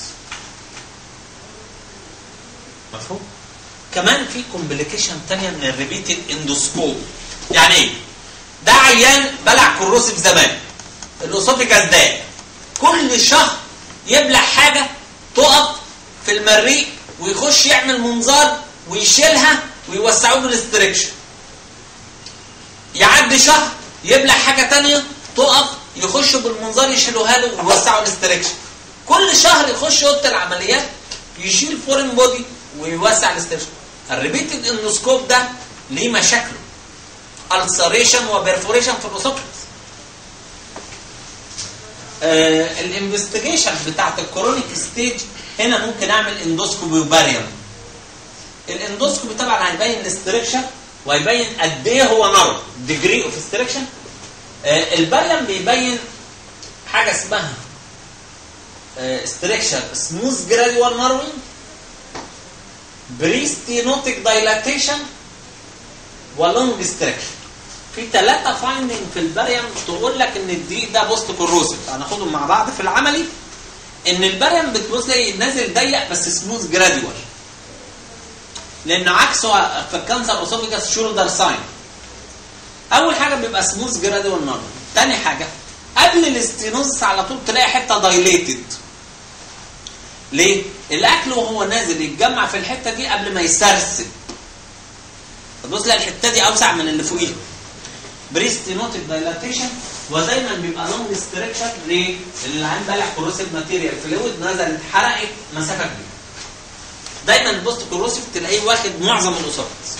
مفهوم كمان في كومبليكيشن تانية من الريبيتد اندوسكوب يعني ايه ده عيان بلع كروسيف زمان الاوسوفيجاس ده كل شهر يبلع حاجه تقف في المريء ويخش يعمل منظار ويشيلها ويوسعوا له الاستركشن يعدي شهر يبلع حاجه تانية تقف يخشوا بالمنظار يشيلوها له ويوسعوا الاستركشن كل شهر يخش اوضه العمليات يشيل فورين بودي ويوسع الاستركشن الريبيتد اندوسكوب ده ليه مشاكله السريشن وبرفوريشن في الاسوفيجاس آه الانفستيجيشن بتاعت الكرونيك ستيج هنا ممكن اعمل اندوسكوبي وباريوم الاندوسكوبي طبعا هيبين الاستركشن وهيبين قد ايه هو نار ديجري اوف استركشن آه الباريوم بيبين حاجه اسمها استركشن سموث جراديوال ناروينج بريستينوتيك دايلاتيشن ولونج ستريكشن في ثلاثة فايندنج في البريم تقول لك ان الدقيق ده بوست كوروسيف هناخدهم مع بعض في العملي ان البريم بتبص لي نازل ضيق بس سموث جراديوال لان عكسه في الكانسر اوسوفيجاس شولدر ساين اول حاجه بيبقى سموث جراديوال نار تاني حاجه قبل الاستينوزس على طول تلاقي حته دايليتد ليه؟ الاكل وهو نازل يتجمع في الحته دي قبل ما يسرسب تبص لها الحته دي اوسع من اللي فوقيها بريستينوتيك دايلاتيشن ودايما بيبقى لونج ستريكشن ليه؟ لان العين بلع كوروسيف ماتيريال فلويد نزلت اتحرقت مسافه كبيره. دايما البوست كوروسيف تلاقيه واخد معظم الاسوفكس.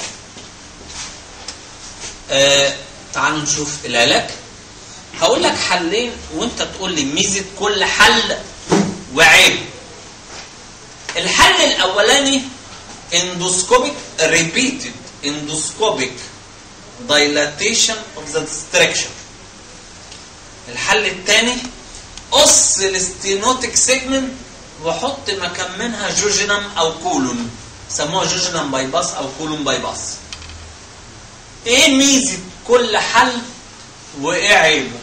آه تعالوا نشوف العلاج. هقول لك حلين وانت تقول لي ميزه كل حل وعيب. الحل الاولاني اندوسكوبيك ريبيتد اندوسكوبيك dilatation of the distraction الحل الثاني قص الاستينوتيك سيجمنت وحط مكان منها جوجينم او كولون سموها جوجينم باي باس او كولون باي باس ايه ميزه كل حل وايه عيبه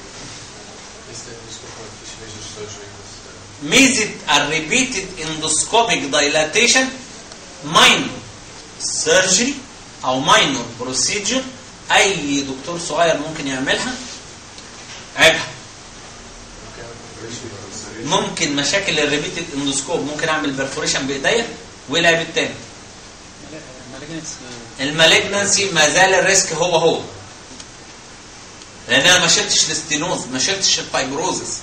ميزه الريبيتد اندوسكوبيك دايلاتيشن ماينور سيرجري او ماينور بروسيجر اي دكتور صغير ممكن يعملها عيبها ممكن مشاكل الريبيتد اندوسكوب ممكن اعمل برفوريشن بايديا والعيب التاني مالجنس المالجنسي ما زال الريسك هو هو لان انا ما شلتش الاستينوز ما شلتش الفايبروزس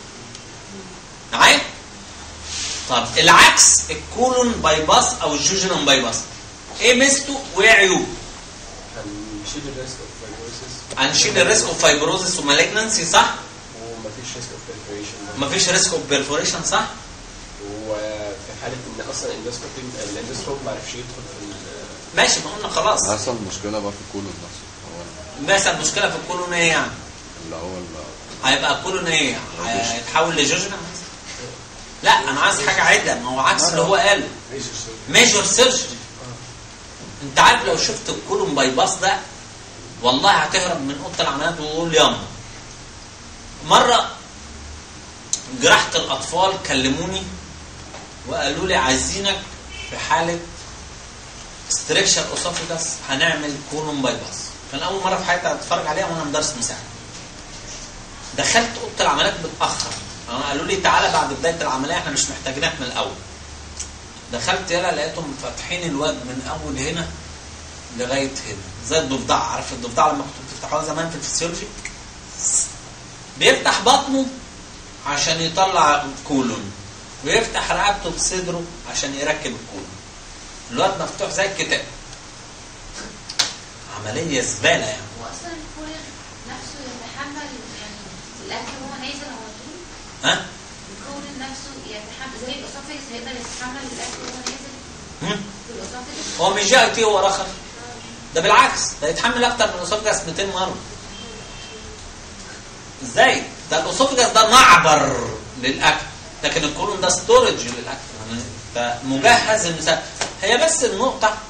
معايا طب العكس الكولون باي باس او الجوجينوم باي باس ايه ميزته وايه عيوبه هنشيل الريسك اوف فايبروسيس هنشيل الريسك اوف فايبروزس ومالجنسي صح ومفيش ريسك اوف بريفوريشن مفيش ريسك اوف بيرفوريشن صح وفي حاله ان اصلا الاندوسكوب الاندوسكوب ما عرفش يدخل في ال- ماشي ما قلنا خلاص هيحصل مشكلة بقى في الكولون نفسه هو بس المشكله في الكولون ايه يعني اللي هو ال- هيبقى الكولون ايه هيتحول لجوجينوم لا انا عايز حاجه عدله ما هو عكس اللي هو قاله ميجور سيرجري انت عارف لو شفت الكولون باي باس ده والله هتهرب من اوضه العمليات وتقول ياما مره جراحه الاطفال كلموني وقالوا لي عايزينك في حاله ستريكشر اوسوفيجاس هنعمل كولون باي باس كان اول مره في حياتي اتفرج عليها وانا مدرس مساعد دخلت اوضه العمليات متاخر أنا قالوا لي تعالى بعد بدايه العمليه احنا مش محتاجينك من الاول دخلت يلا لقيتهم فاتحين الواد من اول هنا لغايه هنا زي الضفدع عارف الضفدع لما كنتوا بتفتحوها زمان في الفسيولوجي بيفتح بطنه عشان يطلع كولون ويفتح رقبته بصدره عشان يركب الكولون الواد مفتوح زي الكتاب عمليه زباله يعني واصلا الكولر نفسه يتحمل يعني الاكل وهو نازل على طول ها الكولر نفسه يتحمل زي الاسوفيس هيقدر يتحمل الاكل وهو نازل هم؟ في الاسوفيس هو مش جي اي تي هو رخر ده بالعكس ده يتحمل اكتر من الاسوفجاس 200 مره ازاي ده الاسوفجاس ده معبر للاكل لكن الكولون ده ستورج للاكل يعني ده مجهز المسا... هي بس النقطه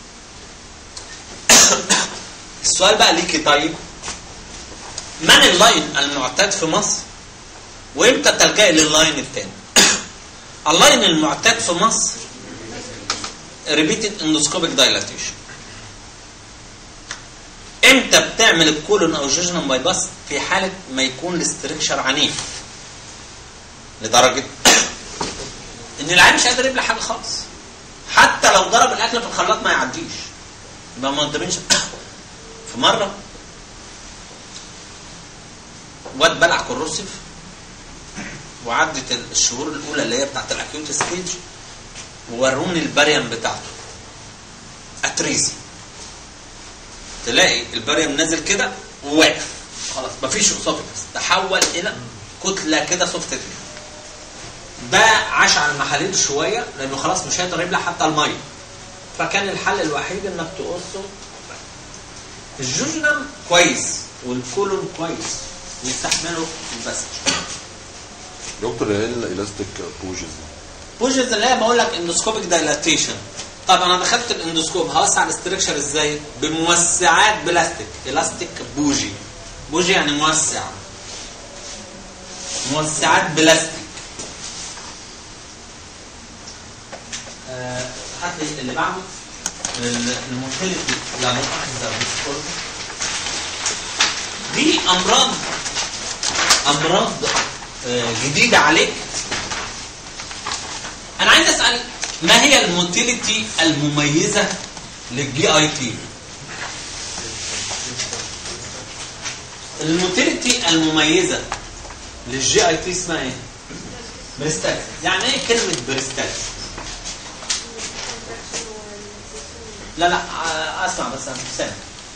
السؤال بقى ليكي طيب من اللاين المعتاد في مصر وامتى تلجئي لللاين الثاني اللاين المعتاد في مصر repeated endoscopic dilatation امتى بتعمل الكولون او الجوجنم باي باس في حاله ما يكون الاستركشر عنيف لدرجه ان العيان مش قادر يبلع حاجه خالص حتى لو ضرب الاكل في الخلاط ما يعديش يبقى ما قدامينش في مره واد بلع كروسيف وعدت الشهور الاولى اللي هي بتاعت الاكيوت ستيج ووروني البريم بتاعته اتريزي تلاقي البريم نازل كده وواقف خلاص مفيش اسوفيكس تحول الى كتله كده سوفت تيل ده عاش على المحاليل شويه لانه خلاص مش هيقدر يبلع حتى الميه فكان الحل الوحيد انك تقصه الجوجنم كويس والكولون كويس ويستحملوا البسج دكتور ايه الالاستيك بوجز بوجز اللي هي بقول لك اندوسكوبيك دايلاتيشن طب انا دخلت الاندوسكوب هوسع الاستركشر ازاي؟ بموسعات بلاستيك الاستيك بوجي بوجي يعني موسع موسعات بلاستيك آه، هات لي اللي بعده ال- الموتيليتي لا مؤاخذه بالسكور. دي امراض امراض آه، جديده عليك انا عايز اسال ما هي الموتيليتي المميزه للجي اي تي الموتيليتي المميزه للجي اي تي اسمها ايه بريستالس يعني ايه كلمه بريستالس لا لا آه، اسمع بس انا سامع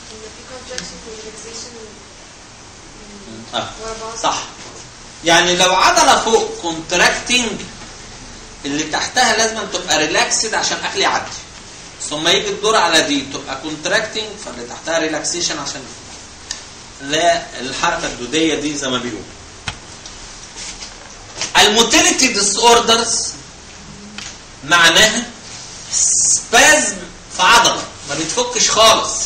اه صح يعني لو عضله فوق كونتراكتنج اللي تحتها لازم تبقى ريلاكسد عشان اكل يعدي ثم يجي الدور على دي تبقى كونتراكتنج فاللي تحتها ريلاكسيشن عشان لا الحركه الدوديه دي زي ما بيقولوا الموتيليتي ديس اوردرز معناها سبازم في عضله ما بتفكش خالص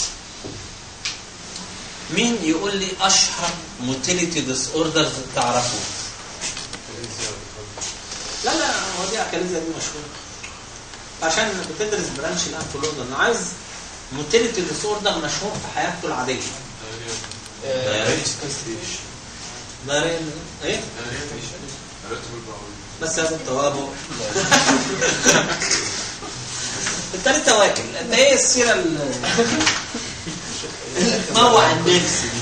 مين يقول لي اشهر موتيليتي ديس اوردرز تعرفوه لا لا هو دي اكاليزيا دي مشهوره عشان بتدرس برانش الانفلوزا انا عايز موتيليتي ديس اوردر مشهور في حياته العاديه ده رين- ايه بس لازم توابع انت لسه واكل انت ايه السيره ال- اللي تموع النفس دي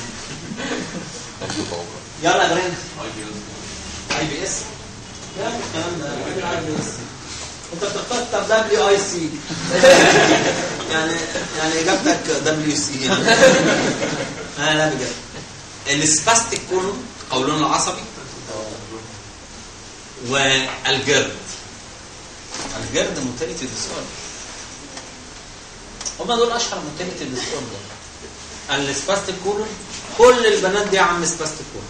يلا يا برين اي بي اس يا عم الكلام ده راجل اي بي اس انت بتختار دبليو اي سي يعني يعني اجابتك دبليو سي يعني لا لا بجد السباستيك كولون قولون العصبي والجرد الجرد موتيليتي ديس اوردر هما دول اشهر موتيليتي ديس اوردر السباستيك كولون كل البنات دي يا عم سباستيك كولون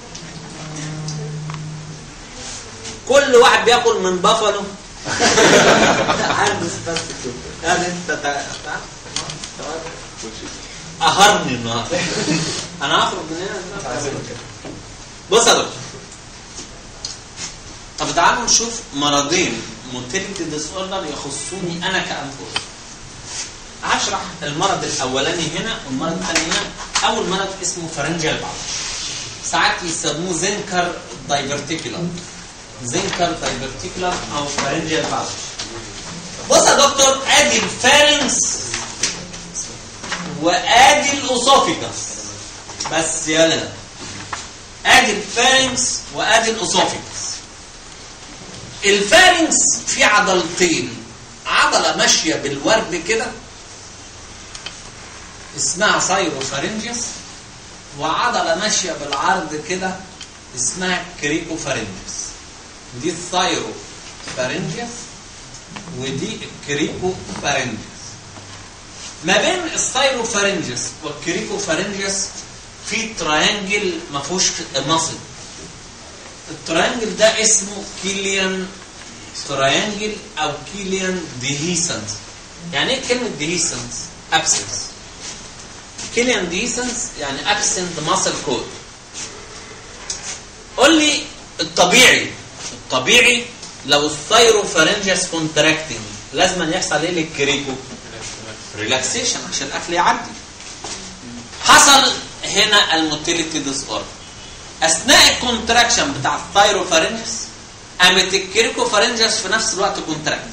كل واحد بياكل من بافالو عنده سباستيك كولون يعني انت تع- تع- قهرني النهارده انا هخرج من هنا دلوقتي. بص يا دكتور طب تعالوا نشوف مرضين موتيليتي ديس اوردر يخصوني انا كانفوس هشرح المرض الاولاني هنا والمرض الثاني هنا اول مرض اسمه فرنجيال باوتش ساعات يسموه زنكر دايفرتيكولار زنكر دايفرتيكولار او فرنجيال باوتش بص يا دكتور ادي الفارنس وادي الاسوفيكس بس يلا ادي الفارنكس وادي الاسوفيكس الفارنكس في عضلتين عضله ماشيه بالورب كده اسمها سايروفارنجس وعضله ماشيه بالعرض كده اسمها كريكوفارنجس دي الثايروفارنجس ودي الكريكوفارنجس ما بين الثايروفارنجس والكريكوفارنجس في تراينجل ما فيهوش مصل التراينجل ده اسمه كيليان تراينجل او كيليان ديهيسنس يعني ايه كلمه ديهيسنس ابسنس كيليان ديهيسنس يعني ابسنت ماسل كود قول لي الطبيعي الطبيعي لو الثايروفارنجس كونتراكتنج لازم أن يحصل ايه للكريكو ريلاكسيشن عشان الاكل يعدي حصل هنا الموتيليتي ديس اوردر اثناء الكونتراكشن بتاع الثايروفارنجس قامت الكريكوفارنجس في نفس الوقت كونتراكت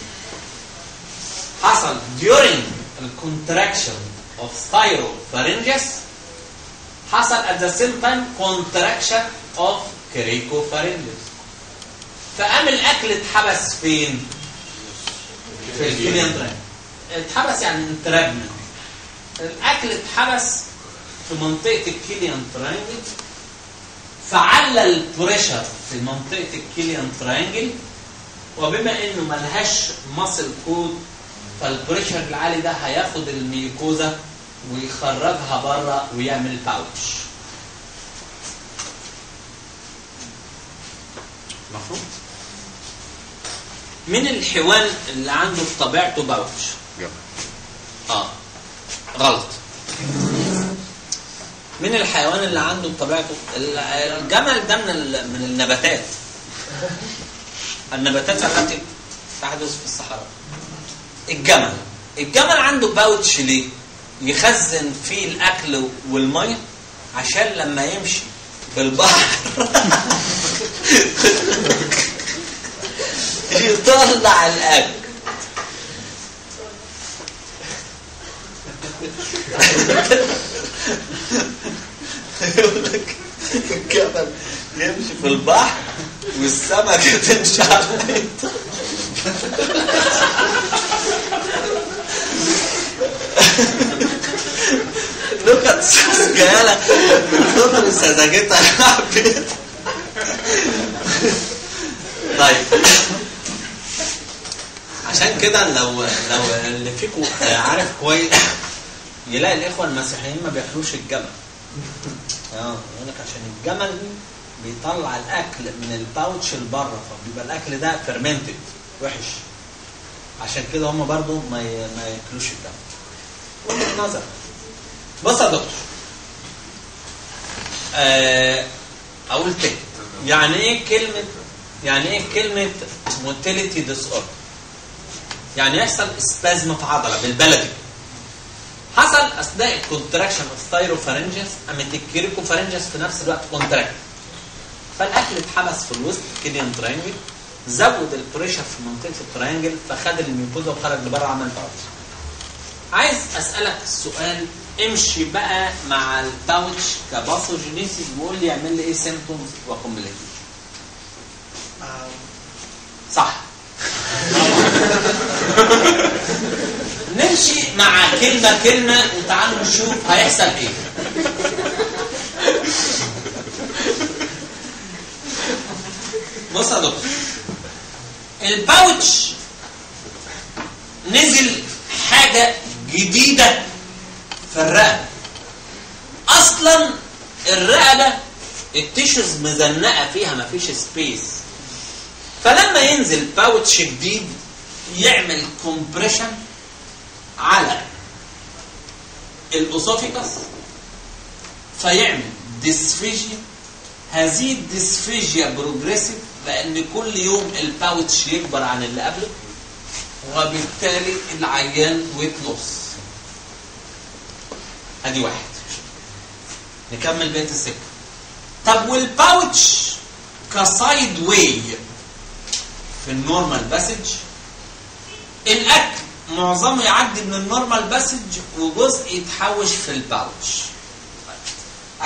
حصل during الكونتراكشن of thyropharyngeus حصل at the same time contraction of cricopharyngeus فقام الاكل اتحبس فين؟ في الكليان تراك اتحبس يعني انتراجمنت الاكل اتحبس في منطقه الكيليان ترانجل فعلى البريشر في منطقه الكيليان ترانجل وبما انه ملهاش ماسل كود فالبريشر العالي ده هياخد الميكوزا ويخرجها بره ويعمل باوتش مفهوم؟ مين الحيوان اللي عنده في طبيعته باوتش؟ جمع. اه غلط مين الحيوان اللي عنده بطبيعته ال- الجمل ده من ال- من النباتات النباتات التي تحدث في الصحراء الجمل الجمل عنده باوتش ليه يخزن فيه الاكل والميه عشان لما يمشي في البحر يطلع الاكل يقول لك الجبل يمشي في البحر والسمكة تمشي على الحيطة نكت سجالة من كتر سذاجتها حبيت طيب عشان كده لو لو اللي فيكم عارف كويس يلاقي الاخوه المسيحيين ما بياكلوش الجمل اه يقول لك عشان الجمل بيطلع الاكل من الباوتش لبره فبيبقى الاكل ده فيرمنتد وحش عشان كده هم برضو ما ي- ما ياكلوش الجمل وجهه نظر بص يا دكتور آه اقول تاني يعني ايه كلمه يعني ايه كلمه موتيليتي ديس اوردر يعني يحصل سبازم في عضله بالبلدي حصل اثناء الكونتراكشن اوف ثايروفارنجس قامت الكريكوفارنجس في نفس الوقت كونتراكت فالاكل اتحبس في الوسط كيديان ترينجل زود البريشر في منطقه الترينجل فخد الميوكوزا وخرج لبره عمل باوتش عايز اسالك السؤال امشي بقى مع الباوتش كباثوجينيسيس وقول لي يعمل لي ايه سيمبتومز وكومبليكيشن صح نمشي مع كلمة كلمة وتعالوا نشوف هيحصل ايه بص يا دكتور الباوتش نزل حاجة جديدة في الرقبة أصلا الرقبة التيشوز مزنقة فيها مفيش سبيس فلما ينزل باوتش جديد يعمل كومبريشن على الاسوفيكس فيعمل ديسفيجيا هذه الديسفيجيا بروجريسيف لان كل يوم الباوتش يكبر عن اللي قبله وبالتالي العيان ويت لوس ادي واحد نكمل بقيه السكه طب والباوتش كسايد واي في النورمال باسج الاكل معظمه يعدي من النورمال باسج وجزء يتحوش في الباوتش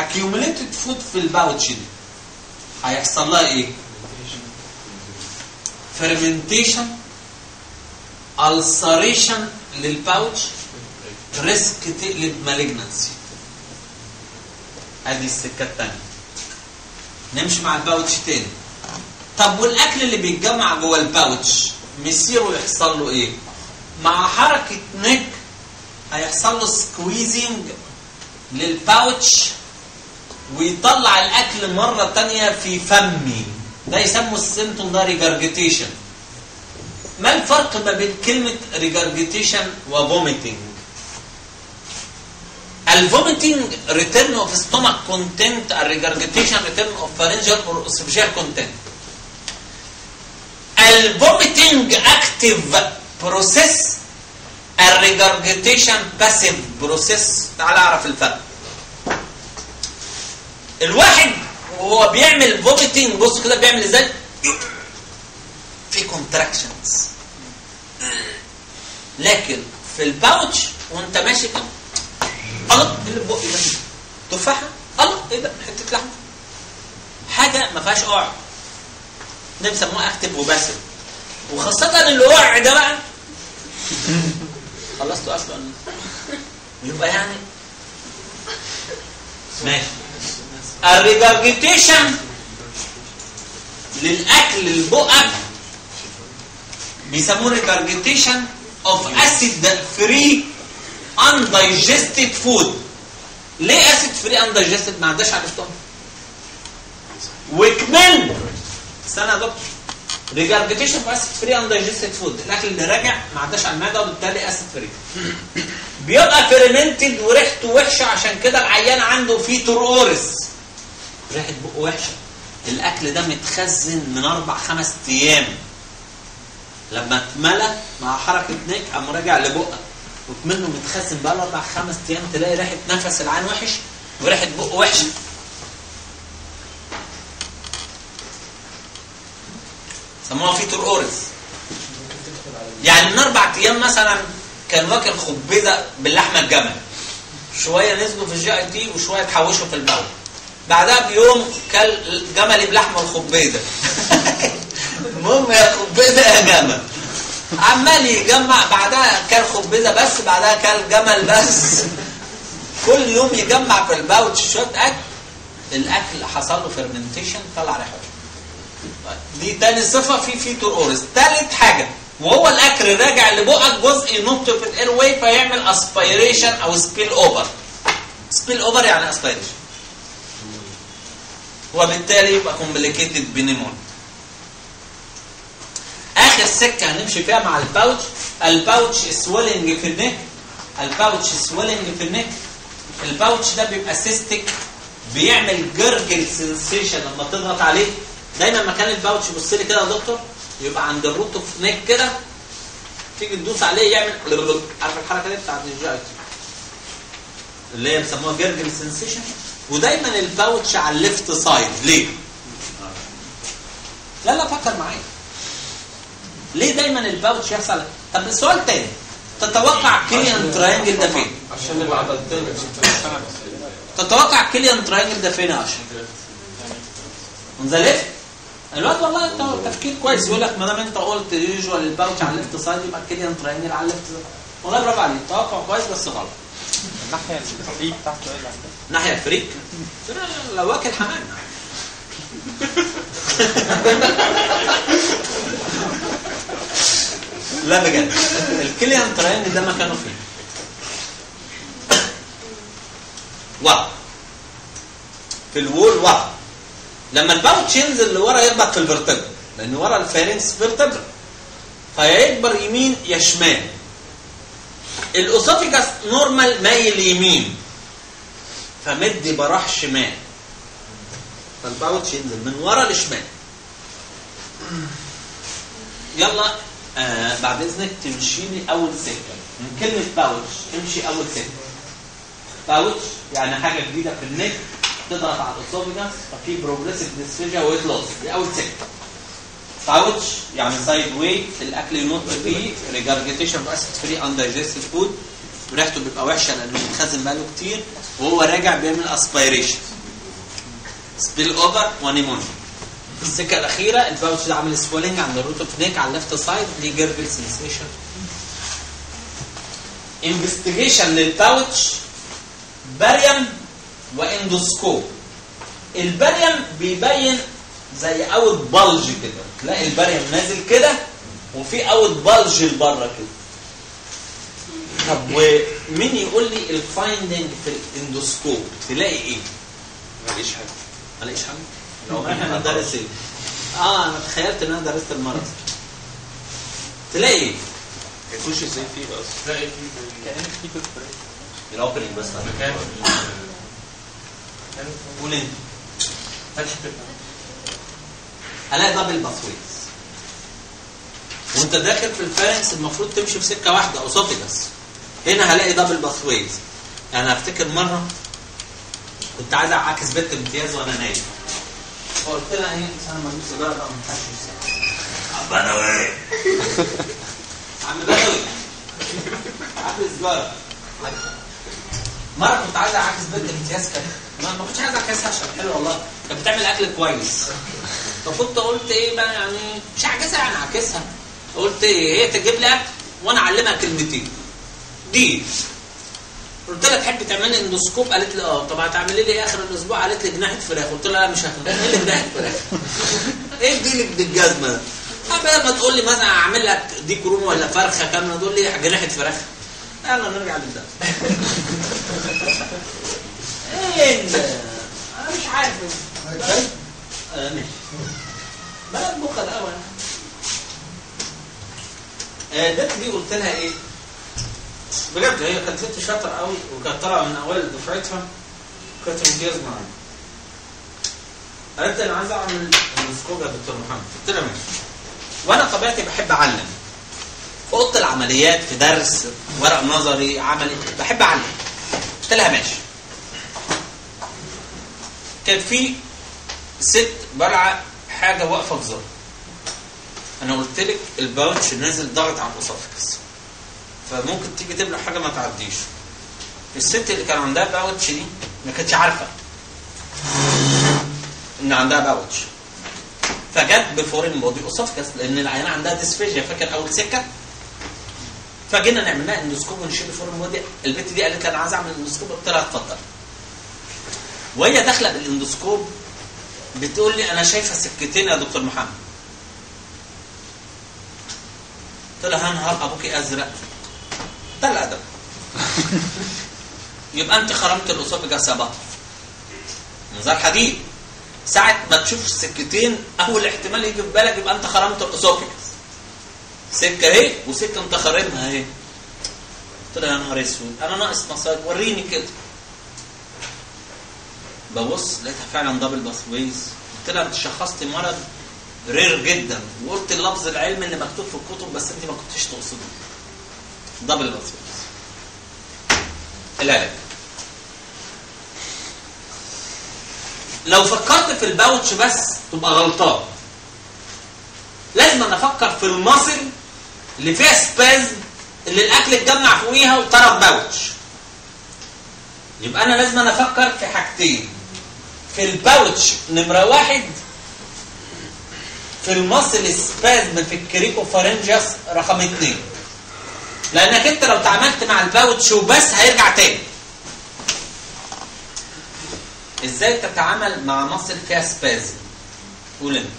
accumulated فود في الباوتش دي هيحصل لها ايه fermentation ulceration للباوتش ريسك تقلب مالجنسي ادي السكه الثانيه نمشي مع الباوتش تاني طب والاكل اللي بيتجمع جوه الباوتش مصيره يحصل له ايه مع حركه نك هيحصل له سكويزنج للباوتش ويطلع الاكل مره تانية في فمي ده يسموا السيمتوم ده ريجارجيتيشن ما الفرق ما بين كلمه ريجارجيتيشن وفوميتنج الفوميتنج ريتيرن اوف ستومك كونتنت الريجارجيتيشن ريتيرن اوف فارنجال اور اسوفيجيال كونتنت الفوميتنج اكتيف بروسيس الريجارجيتيشن باسيف بروسيس تعال اعرف الفرق الواحد وهو بيعمل فوميتنج بص كده بيعمل ازاي في كونتراكشنز لكن في الباوتش وانت ماشي كده الله ايه اللي في بقي ده تفاحه الله ايه ده حته لحمه حاجه ما فيهاش قعر ده بيسموها اكتف وباسف وخاصه الوقع ده بقى خلصت اصلا يبقى يعني ماشي الريجارجيتيشن للاكل البقى بيسموه ريجارجيتيشن اوف اسيد فري undigested food ليه اسيد فري undigested ما عداش على الاسطوانه وكمان استنى يا دكتور ريجارجيتيشن اوف اسيد فري undigested فود الاكل اللي راجع ما عداش على المعده وبالتالي اسيد فري بيبقى فيرمنتد وريحته وحشه عشان كده العيان عنده فيتور اورس ريحه بقه وحشه الاكل ده متخزن من اربع خمس ايام لما اتملى مع حركه نيك قام راجع لبقك وكمنه متخزن بقى له اربع خمس ايام تلاقي ريحه نفس العين وحش وريحه بقه وحشه سموها فيتور اورس يعني من اربع ايام مثلا كان واكل خبيزه باللحمه الجمل شويه نزلوا في الجي اي تي وشويه اتحوشوا في البول بعدها بيوم كل جملي بلحمه الخبيزه المهم يا خبيزه يا جمل عمال يجمع بعدها كل خبيزه بس بعدها كل جمل بس كل يوم يجمع في الباوتش شويه اكل الاكل حصل له فيرمنتيشن طلع ريحه دي تاني صفه في فيتور اورس تالت حاجه وهو الاكل راجع لبقك جزء ينط في الاير واي فيعمل اسبيريشن او سبيل اوفر سبيل اوفر يعني اسبيريشن وبالتالي يبقى كومبليكيتد بنيمون اخر سكه هنمشي فيها مع الباوتش الباوتش سويلنج في النك الباوتش سويلنج في النك الباوتش ده بيبقى سيستيك بيعمل جرجل سنسيشن لما تضغط عليه دايما مكان الباوتش بص لي كده يا دكتور يبقى عند الروت اوف نيك كده تيجي تدوس عليه يعمل عارف الحركه دي بتاعت الجايت اللي هي بيسموها جرجل سنسيشن ودايما الباوتش على الليفت سايد ليه؟ لا لا فكر معايا ليه دايما الباوتش يحصل طب السؤال تاني تتوقع كيليان تراينجل ده فين؟ عشان العضلتين تتوقع كيليان تراينجل ده فين يا اشرف؟ اون ذا ليفت الوقت والله انت تفكير كويس يقول لك ما دام انت قلت يوجوال الباوتش على الليفت سايد يبقى الكيليان تراينجل على الليفت سايد والله برافو عليك توقع كويس بس غلط الناحية الفريق تحته ايه اللي ناحيه الفريق لو واكل حمام لا بجد الكيليان تراينجل ده مكانه فين؟ واحد في الوول واحد لما الباوتش ينزل لورا يخبط في الفرتبر لان ورا الفارنس فيرتبر فيكبر يمين يا شمال الاسوفيجاس نورمال مايل يمين فمدي براح شمال فالباوتش ينزل من ورا لشمال يلا آه بعد اذنك تمشي لي اول سكه من كلمه باوتش امشي اول سكه باوتش يعني حاجه جديده في النك تضغط على الاسوفيجاس ففي بروجريسيف ديسفيجيا ويت لوس دي اول سكه باوتش يعني سايد واي الاكل ينط فيه ريجارجيتيشن اسيد فري اندايجستد فود وريحته بيبقى وحشه لانه متخزن بقاله كتير وهو راجع بيعمل اسبيريشن سبيل اوفر ونيمونيا السكه الاخيره الباوتش ده عامل سويلنج عند الروت اوف نيك على الليفت سايد ليه جيربل سنسيشن انفستيجيشن للباوتش باريم واندوسكوب الباريم بيبين زي اوت بلج كده تلاقي الباريم نازل كده وفي اوت بلج لبره كده طب ومين يقول لي الفايندنج في الاندوسكوب تلاقي ايه؟ ماليش حاجه ما لاقيش حاجه لو احنا ندرس ايه؟ اه انا تخيلت ان انا درست المرض تلاقي ايه؟ هيخش ازاي فيه بقى اصلا تلاقي في كأنك في كنت الاوبننج بس مكان قول انت فتحة هلاقي دبل باثويز وانت داخل في الفارنكس المفروض تمشي في سكه واحده اوسوفيجاس هنا هلاقي دبل باثويز يعني افتكر مره كنت عايز اعاكس بنت امتياز وانا نايم فقلت لها ايه بس انا مجنون سيجاره بقى ما ينفعش عم بدوي عم بدوي عم سيجاره مره كنت عايز اعاكس بنت امتياز كده ما ما كنتش عايز اعكسها عشان حلو والله كانت بتعمل اكل كويس فكنت قلت ايه بقى يعني مش هعكسها يعني هعكسها قلت ايه هي تجيب لي اكل وانا اعلمها كلمتين دي قلت لها تحبي تعملي اندوسكوب قالت لي اه طب هتعملي لي ايه اخر الاسبوع قالت لي جناحه فراخ قلت لها لا مش هاكل ايه اللي جناحه فراخ ايه دي اللي بالجزمه ده؟ آه بدل ما تقول لي مثلا اعمل لك دي كروم ولا فرخه كامله تقول لي جناحه فراخ يلا نرجع للدرس ايه ال- انا مش عارف آه، ماشي بلد بكره الاول آه، البنت دي قلت لها ايه بجد هي كانت ست شاطر قوي وكانت طالعه من اوائل دفعتها كانت امتياز معايا قالت لي انا عايز اعمل اندوسكوب يا دكتور محمد قلت لها ماشي وانا طبيعتي بحب اعلم في اوضه العمليات في درس ورق نظري عملي بحب اعلم قلت لها ماشي كان في ست بلعه حاجه واقفه في زر انا قلت لك الباوتش نازل ضغط على الاسوفكس فممكن تيجي تبلع حاجه ما تعديش الست اللي كان عندها باوتش دي ما كانتش عارفه ان عندها باوتش فجت بفورين بودي اسوفكس لان العيانه عندها ديسفيجيا فاكر اول سكه فجينا نعمل لها اندوسكوب ونشيل الفورين بودي البت دي قالت لي انا عايز اعمل اندوسكوب قلت لها اتفضل وهي داخله بالاندوسكوب بتقول لي انا شايفه سكتين يا دكتور محمد قلت لها نهار ابوكي ازرق ده الادب يبقى انت خرمت الاسوفجاس يا بطل منظار حديد ساعة ما تشوف السكتين اول احتمال يجي في بالك يبقى انت خرمت الاسوفجاس سكه اهي وسكه انت خارمها اهي قلت لها يا نهار اسود انا ناقص مصايب وريني كده ببص لقيتها فعلا دبل باثويز قلت لها انت شخصتي مرض رير جدا وقلت اللفظ العلمي اللي مكتوب في الكتب بس انت ما كنتش تقصده دبل باثويز العلاج لو فكرت في الباوتش بس تبقى غلطان لازم أنا افكر في المصل اللي فيها سبازم اللي الاكل اتجمع فوقيها وطرد باوتش يبقى انا لازم أنا افكر في حاجتين في الباوتش نمره واحد في المصل سبازم في الكريكو فارنجس رقم اثنين لانك انت لو تعاملت مع الباوتش وبس هيرجع تاني ازاي تتعامل مع مصل فيها سبازم قول انت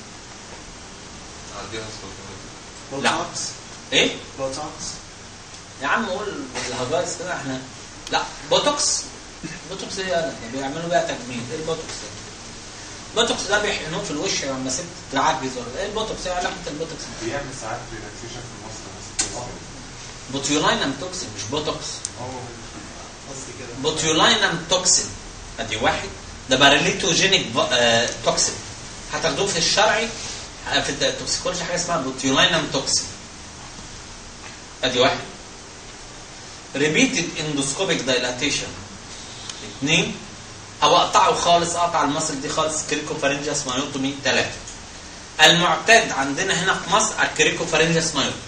عندي هاسبل لا. بوتوكس ايه بوتوكس يا عم قول الهجايز كده احنا لا بوتوكس بوتوكس ايه ده بيعملوا بيها تجميل ايه البوتوكس ده البوتوكس ده بيحقنوه في الوش لما ست تعجز ولا ايه البوتوكس ايه علاقه البوتوكس بيعمل ساعات ريلاكسيشن في المصل بس بوتيولاينم توكسين مش بوتوكس هو قصدي كده بوتيولاينم توكسين ادي واحد ده باراليتوجينيك ب- آه، توكسين هتاخدوه في الشرعي آه، في التوكسيكولوجي حاجه اسمها بوتيولاينم توكسين ادي واحد ريبيتد اندوسكوبيك دايلاتيشن اثنين او اقطعه خالص اقطع المصل دي خالص كريكوفارنجس مايوتومي ثلاثه المعتاد عندنا هنا في مصر الكريكوفارنجس مايوتومي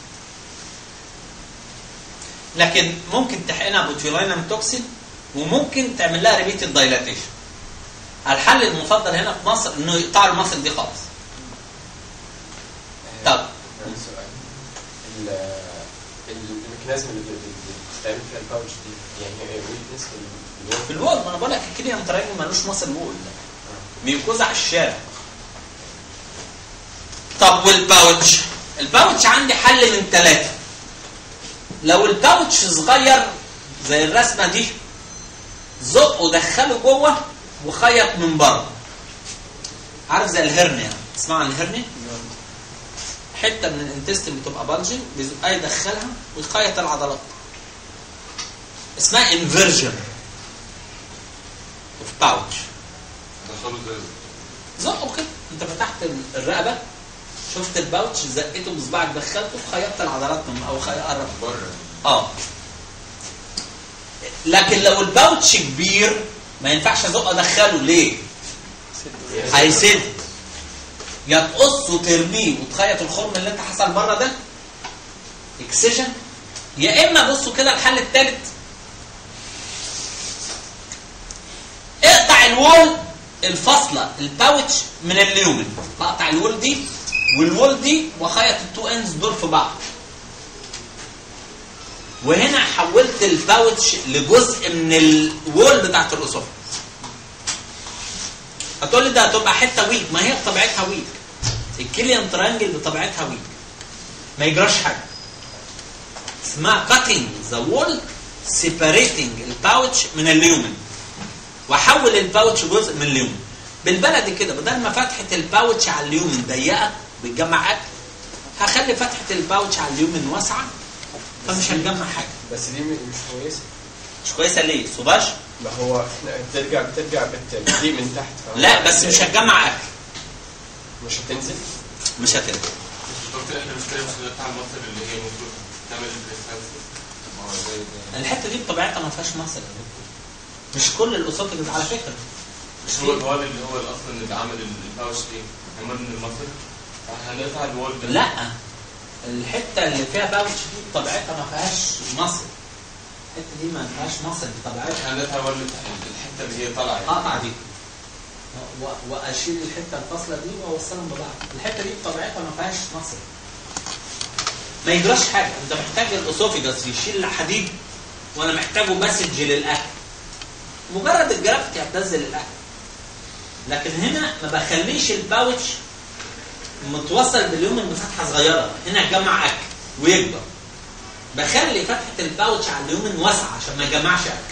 لكن ممكن تحقنها بوتيولاينم توكسين وممكن تعمل لها ريبيتد دايلاتيشن الحل المفضل هنا في مصر انه يقطعوا المصل دي خالص عندي سؤال ال- ال- الميكانيزم اللي بي- بي- بتتعمل فيها الباوتش دي يعني هي ويكنس في الوول ما انا بقول لك الكليه تراجل ملوش مصل وول ميوكوزا على الشارع طب والباوتش الباوتش عندي حل من ثلاثه لو الباوتش صغير زي الرسمه دي زقه دخله جوه وخيط من بره عارف زي الهرنيا تسمع عن الهرنيا حته من الانتستين بتبقى بلجن بيزقها يدخلها ويخيط العضلات اسمها انفيرجن اوف باوتش دخلوا زي زقه كده انت فتحت الرقبه شفت الباوتش زقته بصباعك دخلته خيطت العضلات من او خي... قرب بره اه لكن لو الباوتش كبير ما ينفعش ازقه ادخله ليه؟ هيسد يا تقصه وترميه وتخيط الخرم اللي انت حصل بره ده اكسجن يا اما بصوا كده الحل الثالث اقطع الوول الفاصله الباوتش من اليومن بقطع الوول دي والوول دي وخيط التو اندز دول في بعض وهنا حولت الباوتش لجزء من الوول بتاعت الاسوفجس هتقول لي ده هتبقى حته ويك ما هي بطبيعتها ويك الكيليان ترانجل بطبيعتها ويك ما يجراش حاجه اسمها cutting the wall separating الباوتش من اليومن واحول الباوتش جزء من اليومن بالبلدي كده بدل ما فتحه الباوتش على اليومن ضيقه بتجمع اكل هخلي فتحه الباوتش على اليومن واسعه فمش هنجمع حاجه بس دي م- مش كويسه مش كويسه ليه؟ صباش؟ ما هو احنا بترجع بترجع بت- بتضيق من تحت فهو لا بس مش هتجمع اكل مش هتنزل مش هتنزل دكتور احنا بنتكلم في بتاع المصدر اللي هي المفروض تعمل البريسانسس ما هو زي ده الحته دي بطبيعتها ما فيهاش مصل يا دكتور. مش كل الاسوفجز على فكره مش هو الوال اللي هو اصلا اللي عمل الباوش دي عمل من المصدر هنقطع الوال ده لا الحته اللي فيها باوتش دي بطبيعتها ما فيهاش مصل الحته دي ما فيهاش مصل بطبيعتها هنقطع الوال بتاع الحته اللي هي طالعه يعني. اقطع دي و- واشيل الحته الفاصله دي واوصلهم ببعض الحته دي بطبيعتها ما فيهاش مصل ما يجراش حاجه انت محتاج الاسوفيجاس يشيل الحديد وانا محتاجه مسج للاكل مجرد الجرافيتي هتنزل الاكل لكن هنا ما بخليش الباوتش متوصل باليومن بفتحه صغيره هنا هجمع اكل ويكبر بخلي فتحه الباوتش على اليومن واسعه عشان ما يجمعش اكل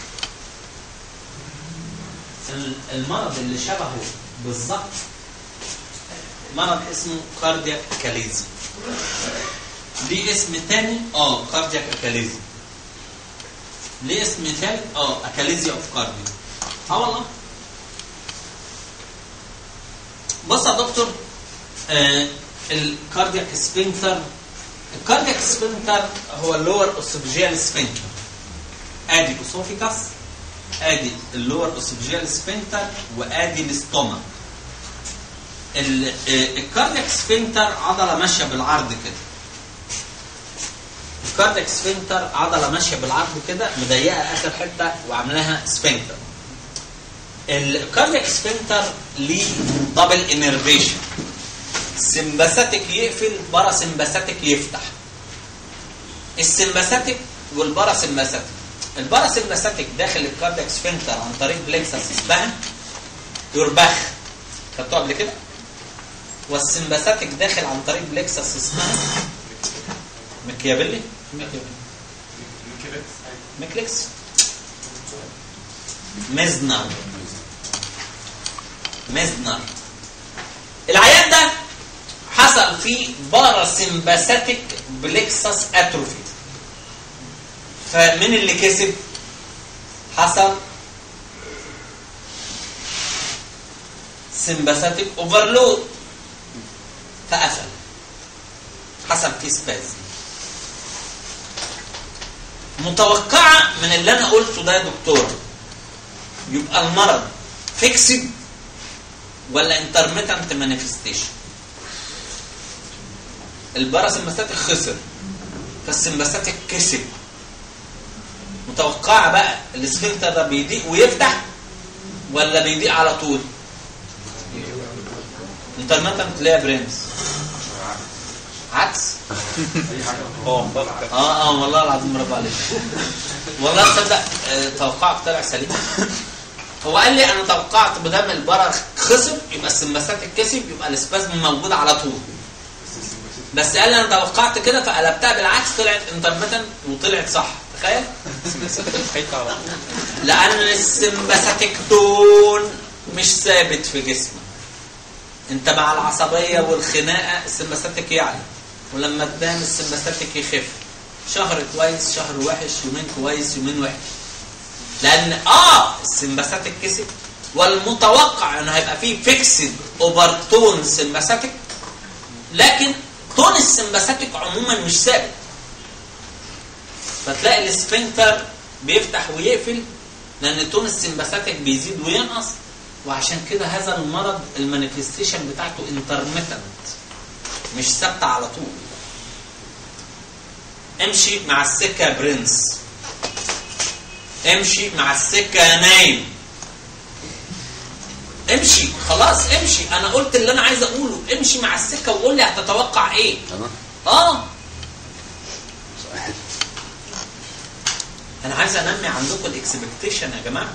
ال- المرض اللي شبهه بالظبط مرض اسمه كاردياك اكاليزم ليه اسم تاني اه كاردياك اكاليزم ليه اسم ثالث اه اكاليزيا اوف كارديا اه والله بص يا دكتور آه الكاردياك سفنكتر الكاردياك سفنكتر هو اللور اسوفجيال سفنكتر ادي اسوفيكاس ادي اللور اسوفجيال سفنكتر وادي الاستومك ال- آه، الكاردياك سفنكتر عضله ماشيه بالعرض كده الكاردياك سفنكتر عضله ماشيه بالعرض كده مضيقه اخر حته وعاملاها سفنكتر الكاردياك سفنكتر ليه دبل انرفيشن سمباثيك يقفل باراسمباثيك يفتح السمباثيك والباراسمباثيك الباراسمباثيك داخل الكاردياك سفنكتر عن طريق بلكسس اسمها يربخ خدتوها قبل كده والسمباثيك داخل عن طريق بلكسس اسمها مكيافيلي مكيافيلي كده ميكليكس مزنر مزنر العيان ده حصل فيه باراسمباثيك بلكسس اتروفي فمين اللي كسب حصل سمباثيك اوفرلود فقفل حصل فيه سبازم متوقعة من اللي أنا قلته ده يا دكتور يبقى المرض فيكسد ولا انترميتنت مانيفستيشن الباراسمباثيك خسر فالسمباثيك كسب متوقعة بقى السفنكتر ده بيضيق ويفتح ولا بيضيق على طول انترميتنت ليه يا برنس عكس اه مبارك اه اه والله العظيم برافو عليك والله تصدق آه، توقعك طلع سليم هو قال لي انا توقعت بدل البرر خسر يبقى السمباسات اتكسب يبقى الاسبازم موجود على طول بس قال لي انا توقعت كده فقلبتها بالعكس طلعت انترميتنت وطلعت صح تخيل حيت على طول لان السمباثيك تون مش ثابت في جسمك انت مع العصبيه والخناقه السمباثيك يعلى ولما تنام السمباثيك يخف شهر كويس شهر وحش يومين كويس يومين وحش لان اه السمباثيك كسب والمتوقع انه هيبقى فيه فيكسد اوبرتون سمباثيك لكن تون السمباثيك عموما مش ثابت فتلاقي السفنكتر بيفتح ويقفل لان تون السمباثيك بيزيد وينقص وعشان كده هذا المرض المانيفستيشن بتاعته انترميتنت مش ثابته على طول امشي مع السكه يا برنس امشي مع السكه يا نايم امشي خلاص امشي انا قلت اللي انا عايز اقوله امشي مع السكه وقول لي هتتوقع ايه تمام اه انا عايز انمي عندكم الاكسبكتيشن يا جماعه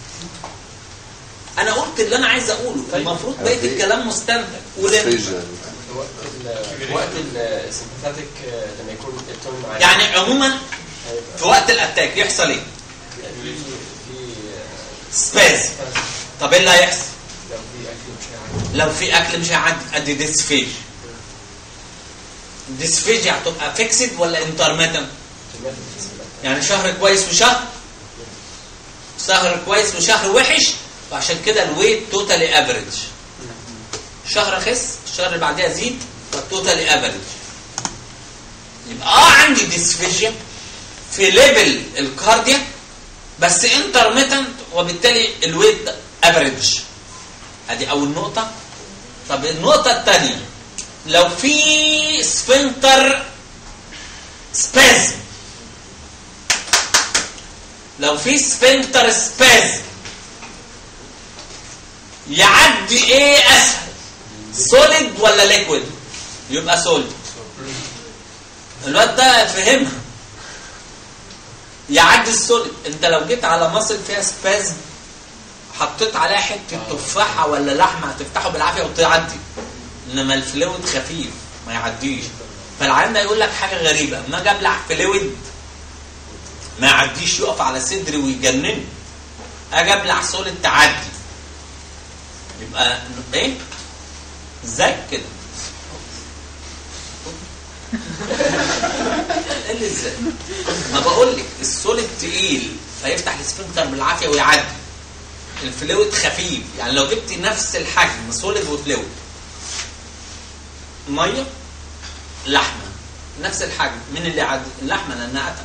انا قلت اللي انا عايز اقوله المفروض بقيه أوكي. الكلام مستنتج قول انت. فيجن وقت ال وقت السمباثيك لما يكون التون عالي يعني عموما هيبقى في وقت الاتاك يحصل ايه في في سباز طب ايه اللي هيحصل لو في اكل مش هيعدي لو في اكل مش هيعدي ادي ديسفيج ديسفيج هتبقى فيكسد ولا انترميتنت كميات السمباثيك يعني شهر كويس وشهر شهر كويس وشهر وحش وعشان كده الويت توتالي افريج شهر خس الشهر اللي بعديها زيد والتوتالي افريج يبقى اه عندي ديسفيجيا في ليفل الكاردياك بس انترميتنت وبالتالي الويت افريج ادي اول نقطه طب النقطه الثانيه لو في سفنتر سبازم لو في سفنتر سبازم يعدي ايه اسهل سوليد ولا ليكويد يبقى سوليد الواد ده فهمها يعدي السوليد انت لو جيت على مصل فيها سبازم حطيت عليها حته تفاحه ولا لحمه هتفتحه بالعافيه وتعدي انما الفلويد خفيف ما يعديش فالعيان ده يقول لك حاجه غريبه اما اجي ابلع فلويد ما يعديش يقف على صدري ويجنني اجي ابلع سوليد تعدي يبقى ايه ازاي كده ايه اللي ازاي ما بقول لك السوليد تقيل فيفتح السفنكتر بالعافيه ويعدي الفلويد خفيف يعني لو جبت نفس الحجم سوليد وفلويد ميه لحمه نفس الحجم مين اللي يعدي اللحمه لانها اتقل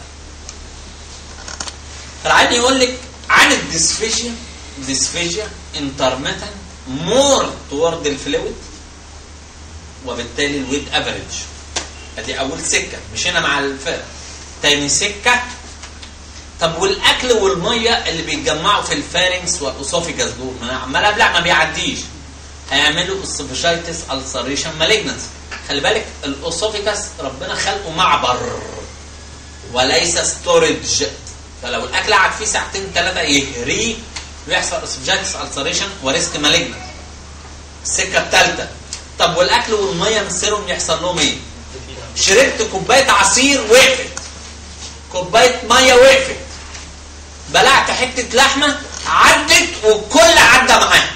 فالعين يقول لك عن الديسفيجيا ديسفيجيا انترميتنت مور تورد الفلويد وبالتالي الويت افريج ادي اول سكه مشينا مع الفرق تاني سكه طب والاكل والميه اللي بيتجمعوا في الفارنكس والاسوفيجاس دول ما انا عمال ابلع ما بيعديش هيعملوا اسوفيجايتس السريشن مالجنس خلي بالك الاسوفيجاس ربنا خلقه معبر وليس ستورج فلو الاكل قعد فيه ساعتين ثلاثه يهريه ويحصل اسوفيجايتس السريشن وريسك مالجنس السكه الثالثه طب والاكل والميه مصيرهم يحصل لهم ايه؟ شربت كوبايه عصير وقفت كوبايه ميه وقفت بلعت حته لحمه عدت والكل عدى معاها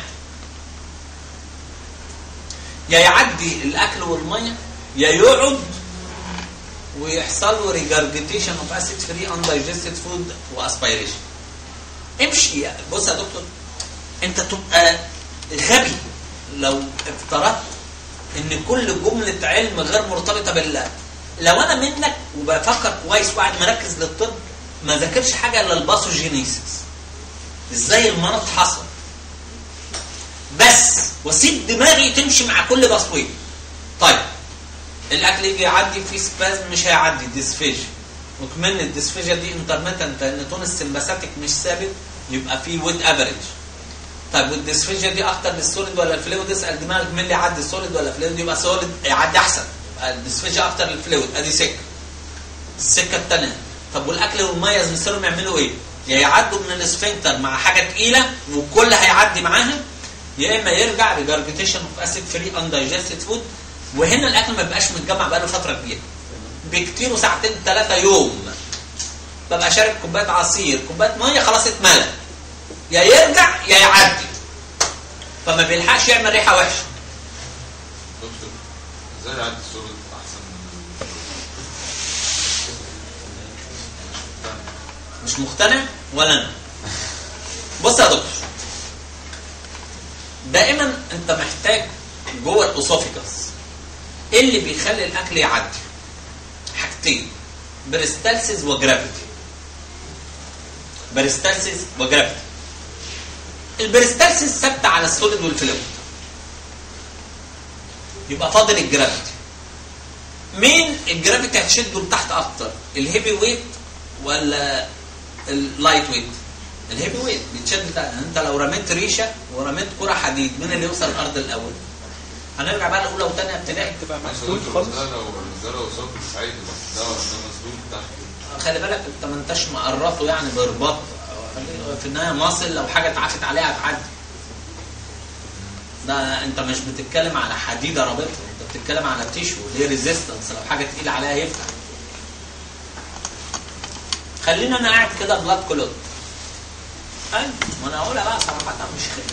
يا يعدي الاكل والميه يا يقعد ويحصل له ريجارجيتيشن اوف اسيد فري ان دايجستد فود واسبيريشن امشي بص يا دكتور انت تبقى غبي لو افترضت ان كل جمله علم غير مرتبطه بالله لو انا منك وبفكر كويس وقاعد مركز للطب ما ذاكرش حاجه الا الباثوجينيسيس ازاي المرض حصل بس واسيب دماغي تمشي مع كل بصويه طيب الاكل يجي يعدي فيه سبازم مش هيعدي ديسفيجيا وكمان الديسفيجيا دي انترميتنت لان تون السمباثيك مش ثابت يبقى فيه ويت افريج طيب والديسفيجيا دي اكتر للسوليد ولا الفلويد اسال دماغك مين اللي يعدي السوليد ولا الفلويد يبقى سوليد يعدي احسن الديسفيجيا افتر الفلويد ادي سكه السكه الثانيه طب والاكل والميه مصيرهم يعملوا ايه؟ يا يعدوا من الاسفنكتر مع حاجه تقيله والكل هيعدي معاها يا اما يرجع ريجارجيتيشن اوف اسيد فري اندايجستد فود وهنا الاكل ما بيبقاش متجمع بقاله فتره كبيره بكتيره ساعتين ثلاثه يوم ببقى شارب كوبايه عصير كوبايه ميه خلاص اتملى يا يرجع يا يعدي فما بيلحقش يعمل ريحه وحشه دكتور ازاي يعدي السوليد احسن من مش مقتنع ولا انا بص يا دكتور دائما انت محتاج جوه الاسوفيكس ايه اللي بيخلي الاكل يعدي حاجتين بريستالسيس وجرافيتي بريستالسيس وجرافيتي البريستالسيس ثابته على السوليد والفلويد يبقى فاضل الجرافيتي مين الجرافيتي هتشده لتحت اكتر الهيفي ويت ولا اللايت ويت الهيفي ويت بيتشد تحت. انت لو رميت ريشه ورميت كره حديد مين اللي يوصل الارض الاول هنرجع بقى الاولى والثانيه ابتدائي تبقى ماشي يا مسدود دكتور، خالص ده لو ده لو صوت عادي بس ده ده مسدود تحت خلي بالك انت ما انتش مقرطه يعني برباط خلي- في النهايه ماصل لو حاجه اتعافت عليها هتعدي ده انت مش بتتكلم على حديده رابطه انت بتتكلم على تيشو ليه ريزيستنس لو حاجه تقيله عليها يفتح خلينا انا قاعد كده بلاد كلوت ايوه ما انا اقولها بقى صراحه مش خير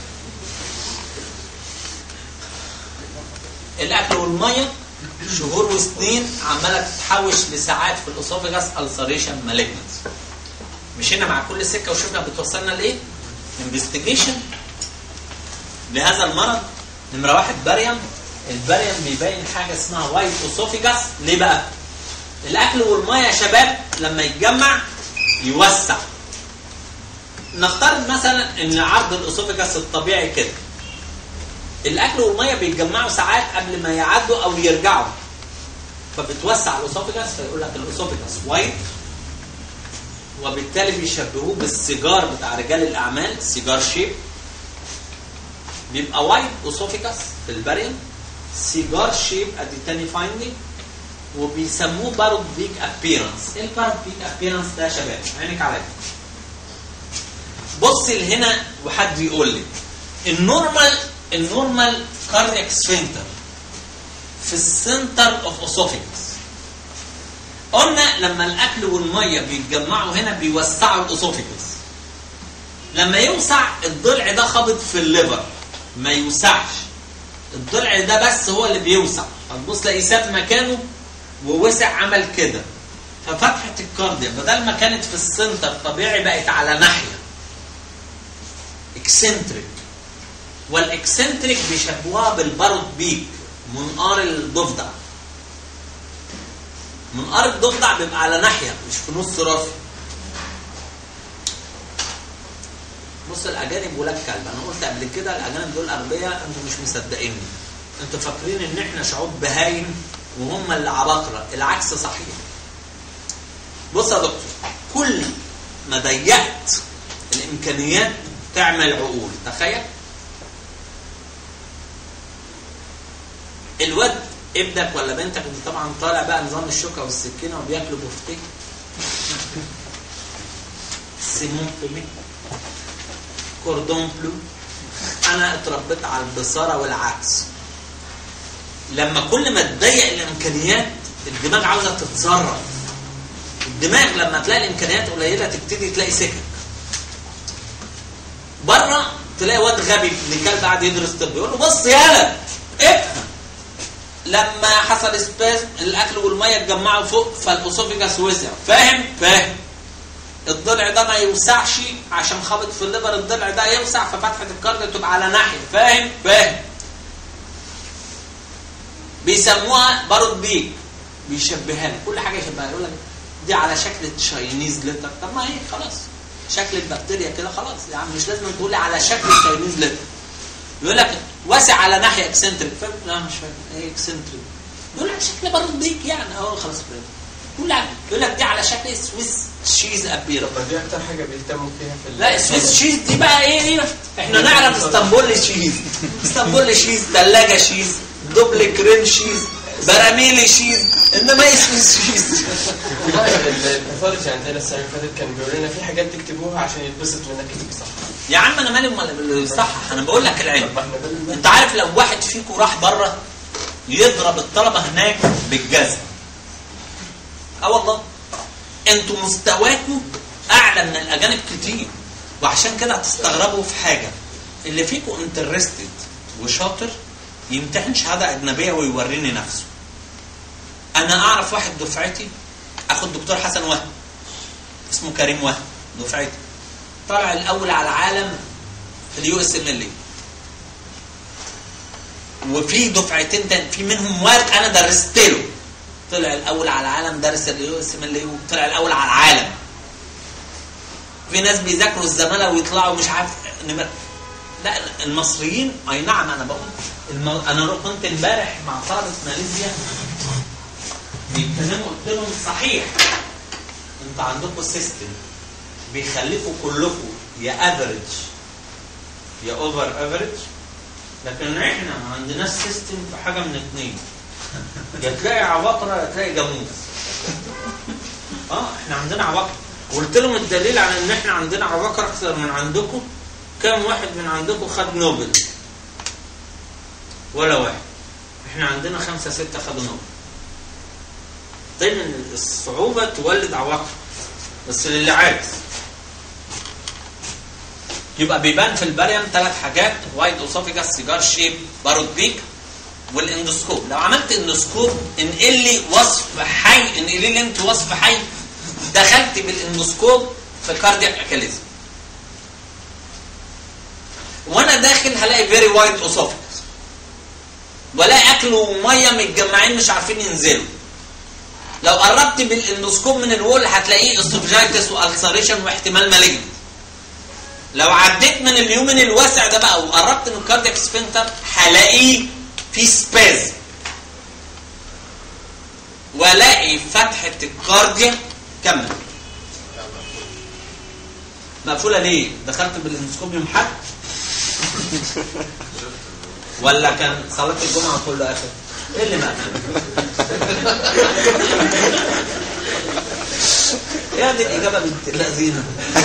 الاكل والميه شهور وسنين عماله تتحوش لساعات في الاسوفيجاس السريشن مالجنس مشينا مع كل سكه وشفنا بتوصلنا لايه؟ انفستيجيشن لهذا المرض نمره واحد باريوم الباريوم بيبين حاجه اسمها وايت اسوفيجاس ليه بقى؟ الاكل والميه يا شباب لما يتجمع يوسع نفترض مثلا ان عرض الاسوفيجاس الطبيعي كده الاكل والميه بيتجمعوا ساعات قبل ما يعدوا او يرجعوا فبتوسع الاسوفيجاس فيقول لك الاسوفيجاس وايت وبالتالي بيشبهوه بالسيجار بتاع رجال الاعمال سيجار شيب بيبقى وايت اسوفيجاس في الباريوم سيجار شيب ادي تاني فايندنج وبيسموه بارود بيك ابيرنس ايه البارود بيك ابيرنس ده يا شباب عينك عليا بص لهنا وحد يقول لي النورمال النورمال كاردياك سفنكتر في السنتر اوف اسوفيكس قلنا لما الاكل والميه بيتجمعوا هنا بيوسعوا الاسوفيكس لما يوسع الضلع ده خابط في الليفر ما يوسعش الضلع ده بس هو اللي بيوسع هتبص تلاقيه ساب مكانه ووسع عمل كده ففتحه الكارديا بدل ما كانت في السنتر طبيعي بقت على ناحيه اكسنتريك والاكسنتريك بيشبهوها بالبارود بيك منقار الضفدع منقار الضفدع بيبقى على ناحيه مش في نص راسه بص الاجانب ولاد كلب انا قلت قبل كده الاجانب دول اغبياء انتوا مش مصدقيني انتوا فاكرين ان احنا شعوب بهايم وهم اللي عباقره العكس صحيح بص يا دكتور كل ما ضيقت الامكانيات تعمل عقول تخيل الواد ابنك ولا بنتك انت طبعا طالع بقى نظام الشوكه والسكينه وبياكلوا بوفتيك سيمون بيمي كوردون بلو انا اتربيت على البصاره والعكس لما كل ما تضيق الامكانيات الدماغ عاوزه تتصرف الدماغ لما تلاقي الامكانيات قليله تبتدي تلاقي سكك بره تلاقي واد غبي ابن كلب قاعد يدرس طب يقول له بص يالا افهم لما حصل سباز الاكل والميه اتجمعوا فوق فالاسوفيجاس وسع فاهم فاهم الضلع ده ما يوسعش عشان خابط في الليفر الضلع ده يوسع ففتحه الكارد تبقى على ناحيه فاهم فاهم بيسموها بارود بيك بيشبهها لك كل حاجه يشبهها يقول لك دي على شكل تشاينيز لتر طب ما هي خلاص شكل البكتيريا كده خلاص يا عم مش لازم تقول لي على شكل تشاينيز لتر يقول لك واسع على ناحيه اكسنتريك فاهم لا مش فاهم ايه اكسنتريك يقول لك شكل بارود بيك يعني اه خلاص فاهم يقول لك يقول لك دي على شكل سويس شيز ابيرا طب دي اكتر حاجه بيهتموا فيها في ال- لا السويس شيز دي بقى ايه ايه احنا نعرف اسطنبول شيز اسطنبول شيز ثلاجه شيز دوبل كريم شيز براميل يشيل انما اسمه شيز الباثولوجي عندنا السنه اللي فاتت كان بيقول لنا في حاجات تكتبوها عشان يتبسط منك اللي صح يا عم انا مالي امال اللي يصحح انا بقول لك العلم طب احنا بالنا انت عارف لو واحد فيكم راح بره يضرب الطلبه هناك بالجزم اه والله انتوا مستواكم اعلى من الاجانب كتير وعشان كده هتستغربوا في حاجه اللي فيكم انترستد وشاطر يمتحن شهاده اجنبيه ويوريني نفسه انا اعرف واحد دفعتي اخو الدكتور حسن وهب اسمه كريم وهب دفعتي طلع الاول على العالم في اليو اس ام ال وفي دفعتين تاني في منهم واد انا درست له طلع الاول على العالم درس اليو اس ام ال وطلع الاول على العالم في ناس بيذاكروا الزماله ويطلعوا مش عارف نمر لا المصريين اي نعم انا بقول الم... انا كنت امبارح مع طلبه ماليزيا بيتكلموا قلت لهم صحيح انتوا عندكم سيستم بيخليكم كلكم يا افريج يا اوفر افريج لكن احنا ما عندناش سيستم في حاجه من اتنين يا تلاقي عباقره يا تلاقي جاموس اه احنا عندنا عباقره قلت لهم الدليل على ان احنا عندنا عباقره اكثر من عندكم كم واحد من عندكم خد نوبل ولا واحد احنا عندنا خمسة ستة خدوا نوبل دايما الصعوبة تولد عواقب بس للي عايز يبقى بيبان في البريم ثلاث حاجات وايد اوسوفيجاس سيجار شيب بارود بيك والاندوسكوب لو عملت اندوسكوب انقل لي وصف حي انقل لي انت وصف حي دخلت بالاندوسكوب في كاردياك اكاليزم وانا داخل هلاقي فيري وايد اوسوفيجاس ولا اكل وميه متجمعين مش عارفين ينزلوا لو قربت بالاندوسكوب من الوول هتلاقيه اسوفجايتس والسريشن واحتمال مالجنت لو عديت من اليومن الواسع ده بقى وقربت من الكاردياك سفنتر هلاقيه في سباز والاقي فتحه الكارديا كمل مقفوله ليه؟ دخلت بالاندوسكوب يوم حد ولا كان صلاه الجمعه كله قافل؟ ايه اللي مقفول؟ يا دي الاجابه بنت اللذينه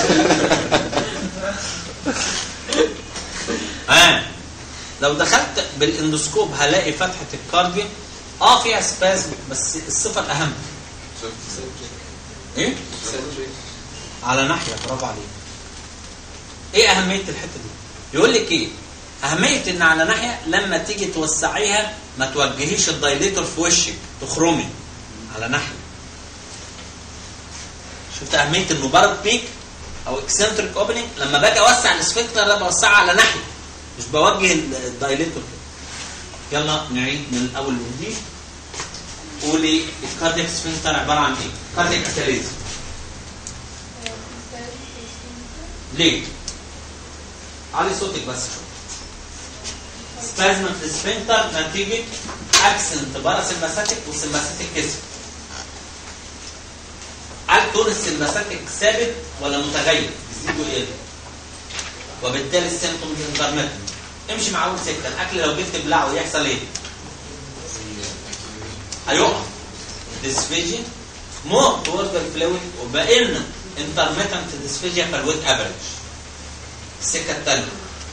اه لو دخلت بالاندوسكوب هلاقي فتحه الكارديا اه فيها سبازم بس الصفه الاهم ايه؟ على ناحيه برافو عليك ايه اهميه الحته دي؟ يقول لك ايه؟ اهميه ان على ناحيه لما تيجي توسعيها ما توجهيش الدايليتور في وشك تخرمي على ناحيه شفت اهميه انه بارد بيك او اكسنتريك اوبننج لما باجي اوسع السفنكتر ده بوسعه على ناحيه مش بوجه الدايليتور كده يلا نعيد من الاول وجديد قولي الكاردياك سفنكتر عباره عن ايه؟ كاردياك كاتاليزم ليه؟ علي صوتك بس شويه سبازم في السفنكتر نتيجه اكسنت باراسمباثيك وسمباثيك كسر هل دور السمباثيك ثابت ولا متغير؟ يزيد ويقل وبالتالي السيمتومز انترميتنت امشي مع اول سكه الاكل لو جبت بلعه يحصل ايه؟ هيقع ديسفيجيا مور تورد الفلويد وبقينا انترميتنت ديسفيجيا في الويت افريج السكه الثانيه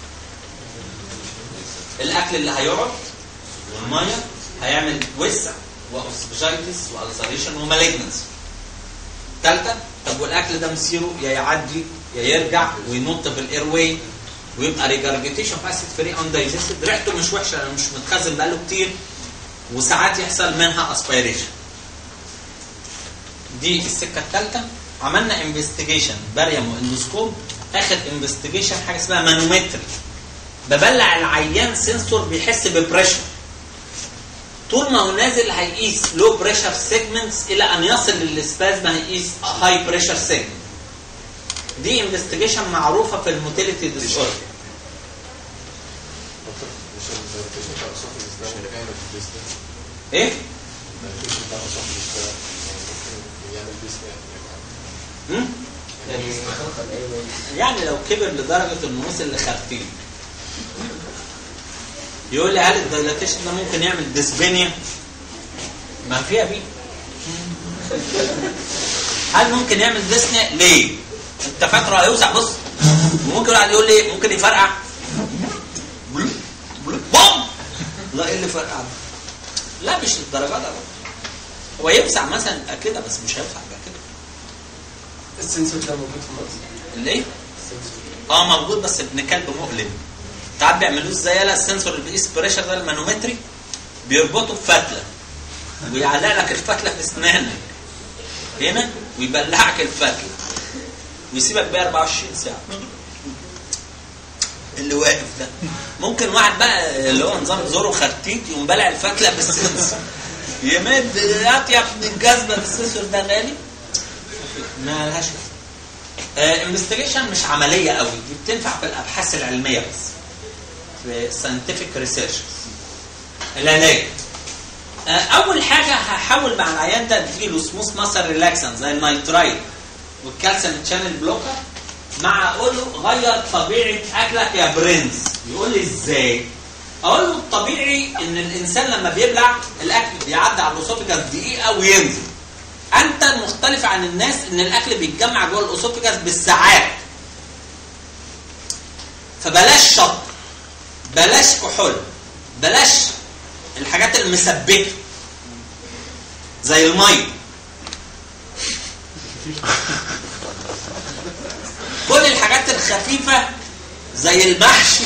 الاكل اللي هيقعد والميه هيعمل وسع واوسبجايتس والسريشن ومالجنسي ثالثه طب والاكل ده مصيره يا يعدي يا يرجع وينط في الاير واي ويبقى ريجرجيتيشن في اسيد فري ان دايجستد ريحته مش وحشه لانه مش متخزن بقاله كتير وساعات يحصل منها اسبيريشن دي السكه الثالثه عملنا انفستيجيشن باريوم واندوسكوب اخر انفستيجيشن حاجه اسمها مانومتر ببلع العيان سنسور بيحس ببريشر طول ما هو نازل هيقيس لو بريشر سيجمنتس الى ان يصل للسبازم هيقيس هاي بريشر سيجمنت دي انفستيجيشن معروفه في الموتيليتي ديس اوردر مش الفيريفيكيشن بتاع الاسوفيجس ده ممكن يعمل بيس ده ايه؟ الفيريفيكيشن بتاع الاسوفيجس ده يعني ممكن يعمل بيس ده هم؟ يعني يعني لو كبر لدرجه انه وصل لخرتين يقول لي هل الدايلاتيشن ده ممكن يعمل ديسبينيا ما فيها بيه هل ممكن يعمل ديسني ليه انت فاكره هيوسع بص وممكن واحد يقول لي ممكن يفرقع بلو بلو بوم لا ايه اللي فرقع لا مش للدرجه ده هو يوسع مثلا يبقى كده بس مش هيوسع يبقى كده السنسور ده موجود في مصر الايه اه موجود بس ابن كلب مؤلم تعرف بيعملوه ازاي يلا السنسور اللي بيقيس البريشر ده المانومتري بيربطه بفتله ويعلق لك الفتله في اسنانك هنا ويبلعك الفتله ويسيبك بيها 24 ساعه اللي واقف ده ممكن واحد بقى اللي هو نظام زورو خرتيت يقوم بلع الفتله بالسنسور يمد هات يا ابن الجزمه السنسور ده غالي ما لهاش انفستيجيشن مش عمليه قوي دي بتنفع في الابحاث العلميه بس في scientific ريسيرش العلاج آه، اول حاجه هحاول مع العيان ده اديله سموث ماسل ريلاكسنت زي النايترايت والكالسيوم تشانل بلوكر مع اقول له غير طبيعه اكلك يا برنس يقول لي ازاي اقول له الطبيعي ان الانسان لما بيبلع الاكل بيعدي على الاسوفجاس دقيقه وينزل انت مختلف عن الناس ان الاكل بيتجمع جوه الاسوفجاس بالساعات فبلاش شط بلاش كحول بلاش الحاجات المسبكه زي الميه كل الحاجات الخفيفه زي المحشي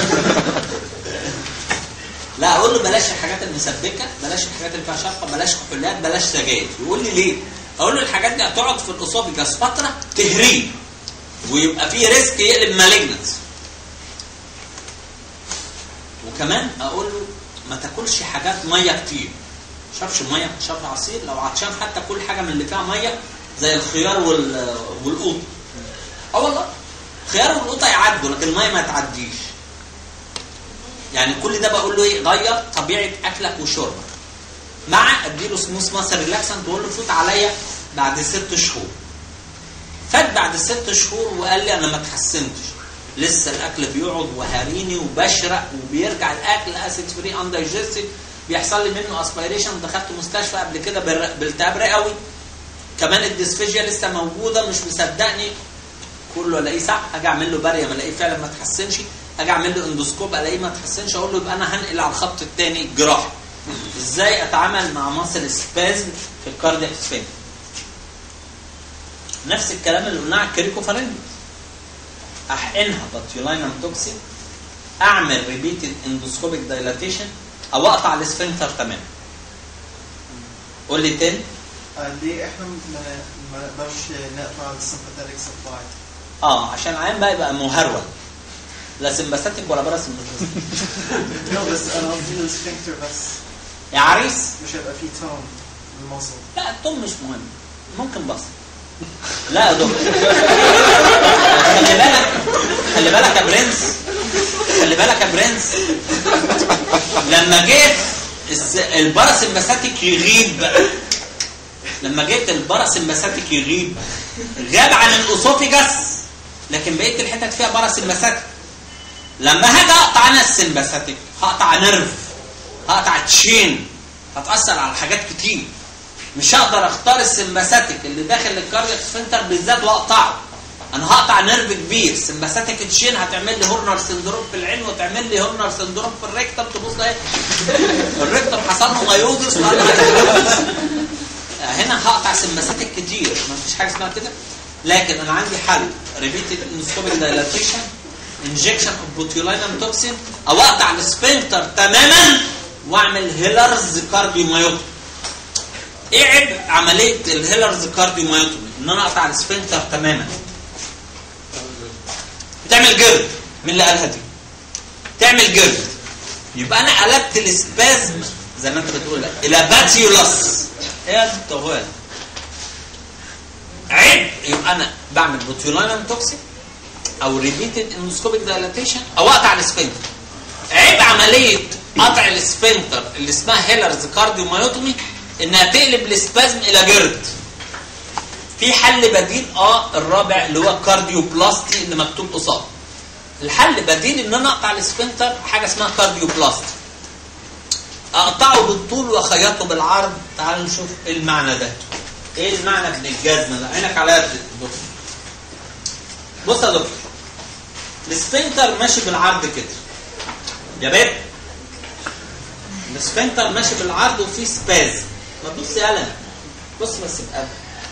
لا اقول له بلاش الحاجات المسبكه بلاش الحاجات اللي فيها شفقه بلاش كحولات بلاش سجاير يقول لي ليه اقول له الحاجات دي هتقعد في الاسوفجاس فتره تهريه ويبقى فيه ريسك يقلب مالجنس وكمان اقول له ما تاكلش حاجات ميه كتير شربش ميه شرب عصير لو عطشان حتى كل حاجه من اللي فيها ميه زي الخيار وال والقوط اه والله الخيار والقوطه يعدوا لكن الميه ما تعديش يعني كل ده بقول له ايه غير طبيعه اكلك وشربك مع اديله سموث ماسل ريلاكسنت واقول له فوت عليا بعد ست شهور فات بعد ست شهور وقال لي انا ما اتحسنتش لسه الاكل بيقعد وهاريني وبشرق وبيرجع الاكل اسيد فري اندايجستد بيحصل لي منه اسبيريشن دخلت مستشفى قبل كده بال- بالتهاب رئوي كمان الديسفيجيا لسه موجوده مش مصدقني كله الاقيه صح اجي اعمل له بريم الاقيه فعلا ما اتحسنش اجي اعمل له اندوسكوب الاقيه ما اتحسنش اقول له يبقى انا هنقل على الخط الثاني الجراحي ازاي اتعامل مع ماسل سبازم في الكاردياك سبين نفس الكلام اللي قلناه على الكريكوفارينج احقنها باتيولاينم توكسين اعمل ريبيتد اندوسكوبيك دايلاتيشن او اقطع السفنكتر تماما قول لي تاني آه، ليه احنا ما ما نقدرش نقطع السمباثيك سبلاي؟ اه عشان العيان بقى يبقى مهرول لا سمباثيك ولا برا سمباثيك لا بس انا قصدي السفنكتر بس يا عريس مش هيبقى فيه تون المصل لا التوم مش مهم ممكن بصل لا يا دكتور خلي بالك خلي بالك يا برنس خلي بالك يا برنس لما جيت الس- الباراسمباثيك يغيب بقى لما جيت الباراسمباثيك يغيب غاب عن الاسوفيجاس لكن بقيه الحتت فيها باراسمباثيك لما هاجي اقطع انا السمباثيك هقطع نيرف هقطع تشين هتاثر على حاجات كتير مش هقدر اختار السمباثيك اللي داخل الكاردياك سفنتر بالذات واقطعه انا هقطع نيرف كبير سمباثيك تشين هتعمل لي هورنر سندروم في العين وتعمل لي هورنر سندروم في الريكتم تبص اهي الريكتم حصل له مايوزس وقال له هيتجوز. هنا هقطع سمباثيك كتير ما فيش حاجه اسمها كده لكن انا عندي حل ريبيتد انسكوبيك دايلاتيشن انجكشن اوف بوتيولاينم توكسين او اقطع السفنكتر تماما واعمل هيلرز كارديومايوتومي ايه عيب عمليه الهيلرز كارديومايوتومي ان انا اقطع السفنكتر تماما بتعمل جرد مين اللي قالها دي تعمل جرد يبقى انا قلبت السبازم زي ما انت بتقول الى باتيولاس ايه يا التوهان عيب يبقى انا بعمل بوتيولاينم توكسين او ريبيتد اندوسكوبيك دايلاتيشن او اقطع السفنكتر عيب عمليه قطع السفنكتر اللي اسمها هيلرز كارديومايوتومي انها تقلب السبازم الى جرد في حل بديل اه الرابع اللي هو كارديو بلاستي اللي مكتوب قصاد الحل بديل ان انا اقطع السفنكتر حاجه اسمها كارديو بلاستي اقطعه بالطول واخيطه بالعرض تعالوا نشوف ايه المعنى ده ايه المعنى ابن الجزمه ده عينك عليا يا دكتور بص يا دكتور السفنتر ماشي بالعرض كده يا بيت السفنتر ماشي بالعرض وفيه سباز ما تبص يالا بص بس بقى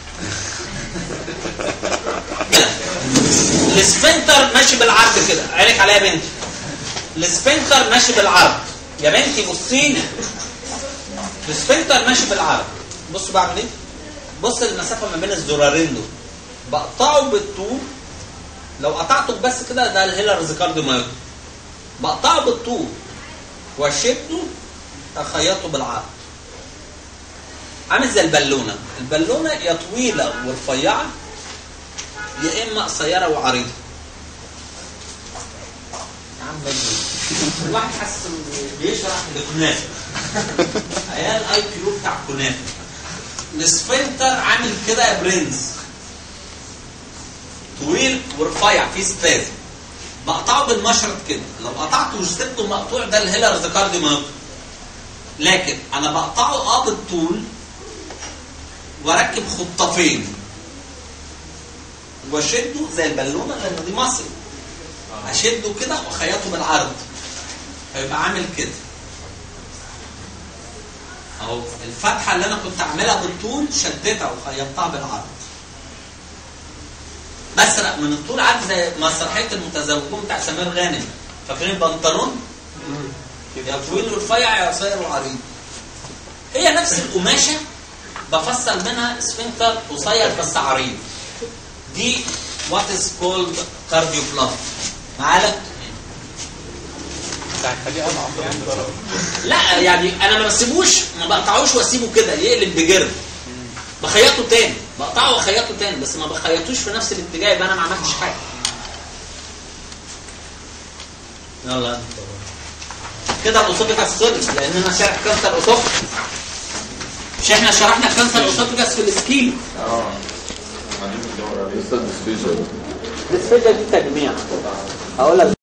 كده السفنتر ماشي بالعرض كده عينك عليا يا بنتي السفنتر ماشي بالعرض يا بنتي بصيني السفنتر ماشي بالعرض بص بعمل ايه بص المسافه ما بين الزرارين دول بقطعه بالطول لو قطعته بس كده ده الهيلر زيكاردو مايوتي بقطعه بالطول واشده اخيطه بالعرض عامل زي البالونه البالونه يا طويله ورفيعه يا اما قصيره وعريضه يا عم بدري الواحد حاسس انه بيشرح لكنافه عيال اي كيو بتاع كنافه السفنتر عامل كده يا برنس طويل ورفيع فيه سباز بقطعه بالمشرط كده لو قطعته وسبته مقطوع ده الهيلر زيكاردي مايوتي لكن انا بقطعه اه بالطول واركب خطافين واشده زي البالونه لان دي مصري اشده كده واخيطه بالعرض هيبقى عامل كده اهو الفتحه اللي انا كنت اعملها بالطول شدتها وخيطتها بالعرض بسرق من الطول عارف زي مسرحيه المتزوجون بتاع سمير غانم فاكرين البنطلون يا طويل ورفيع يا قصير وعريض هي نفس القماشه بفصل منها سفنكتر قصير بس عريض دي وات از كولد كارديو فلاف معاك هيخليه اضعف يعني لا يعني انا ما بسيبوش ما بقطعوش واسيبه كده يقلب بجرم بخيطه تاني بقطعه واخيطه تاني بس ما بخيطوش في نفس الاتجاه يبقى انا ما عملتش حاجه يلا انت. كده الاسوفيجاس خلص لان انا شارح كانسر اسوفيجاس مش احنا شرحنا كانسر اسوفيجاس في السكيل اه بعدين بندور عليه الديسفيجا دي تجميع هقول لك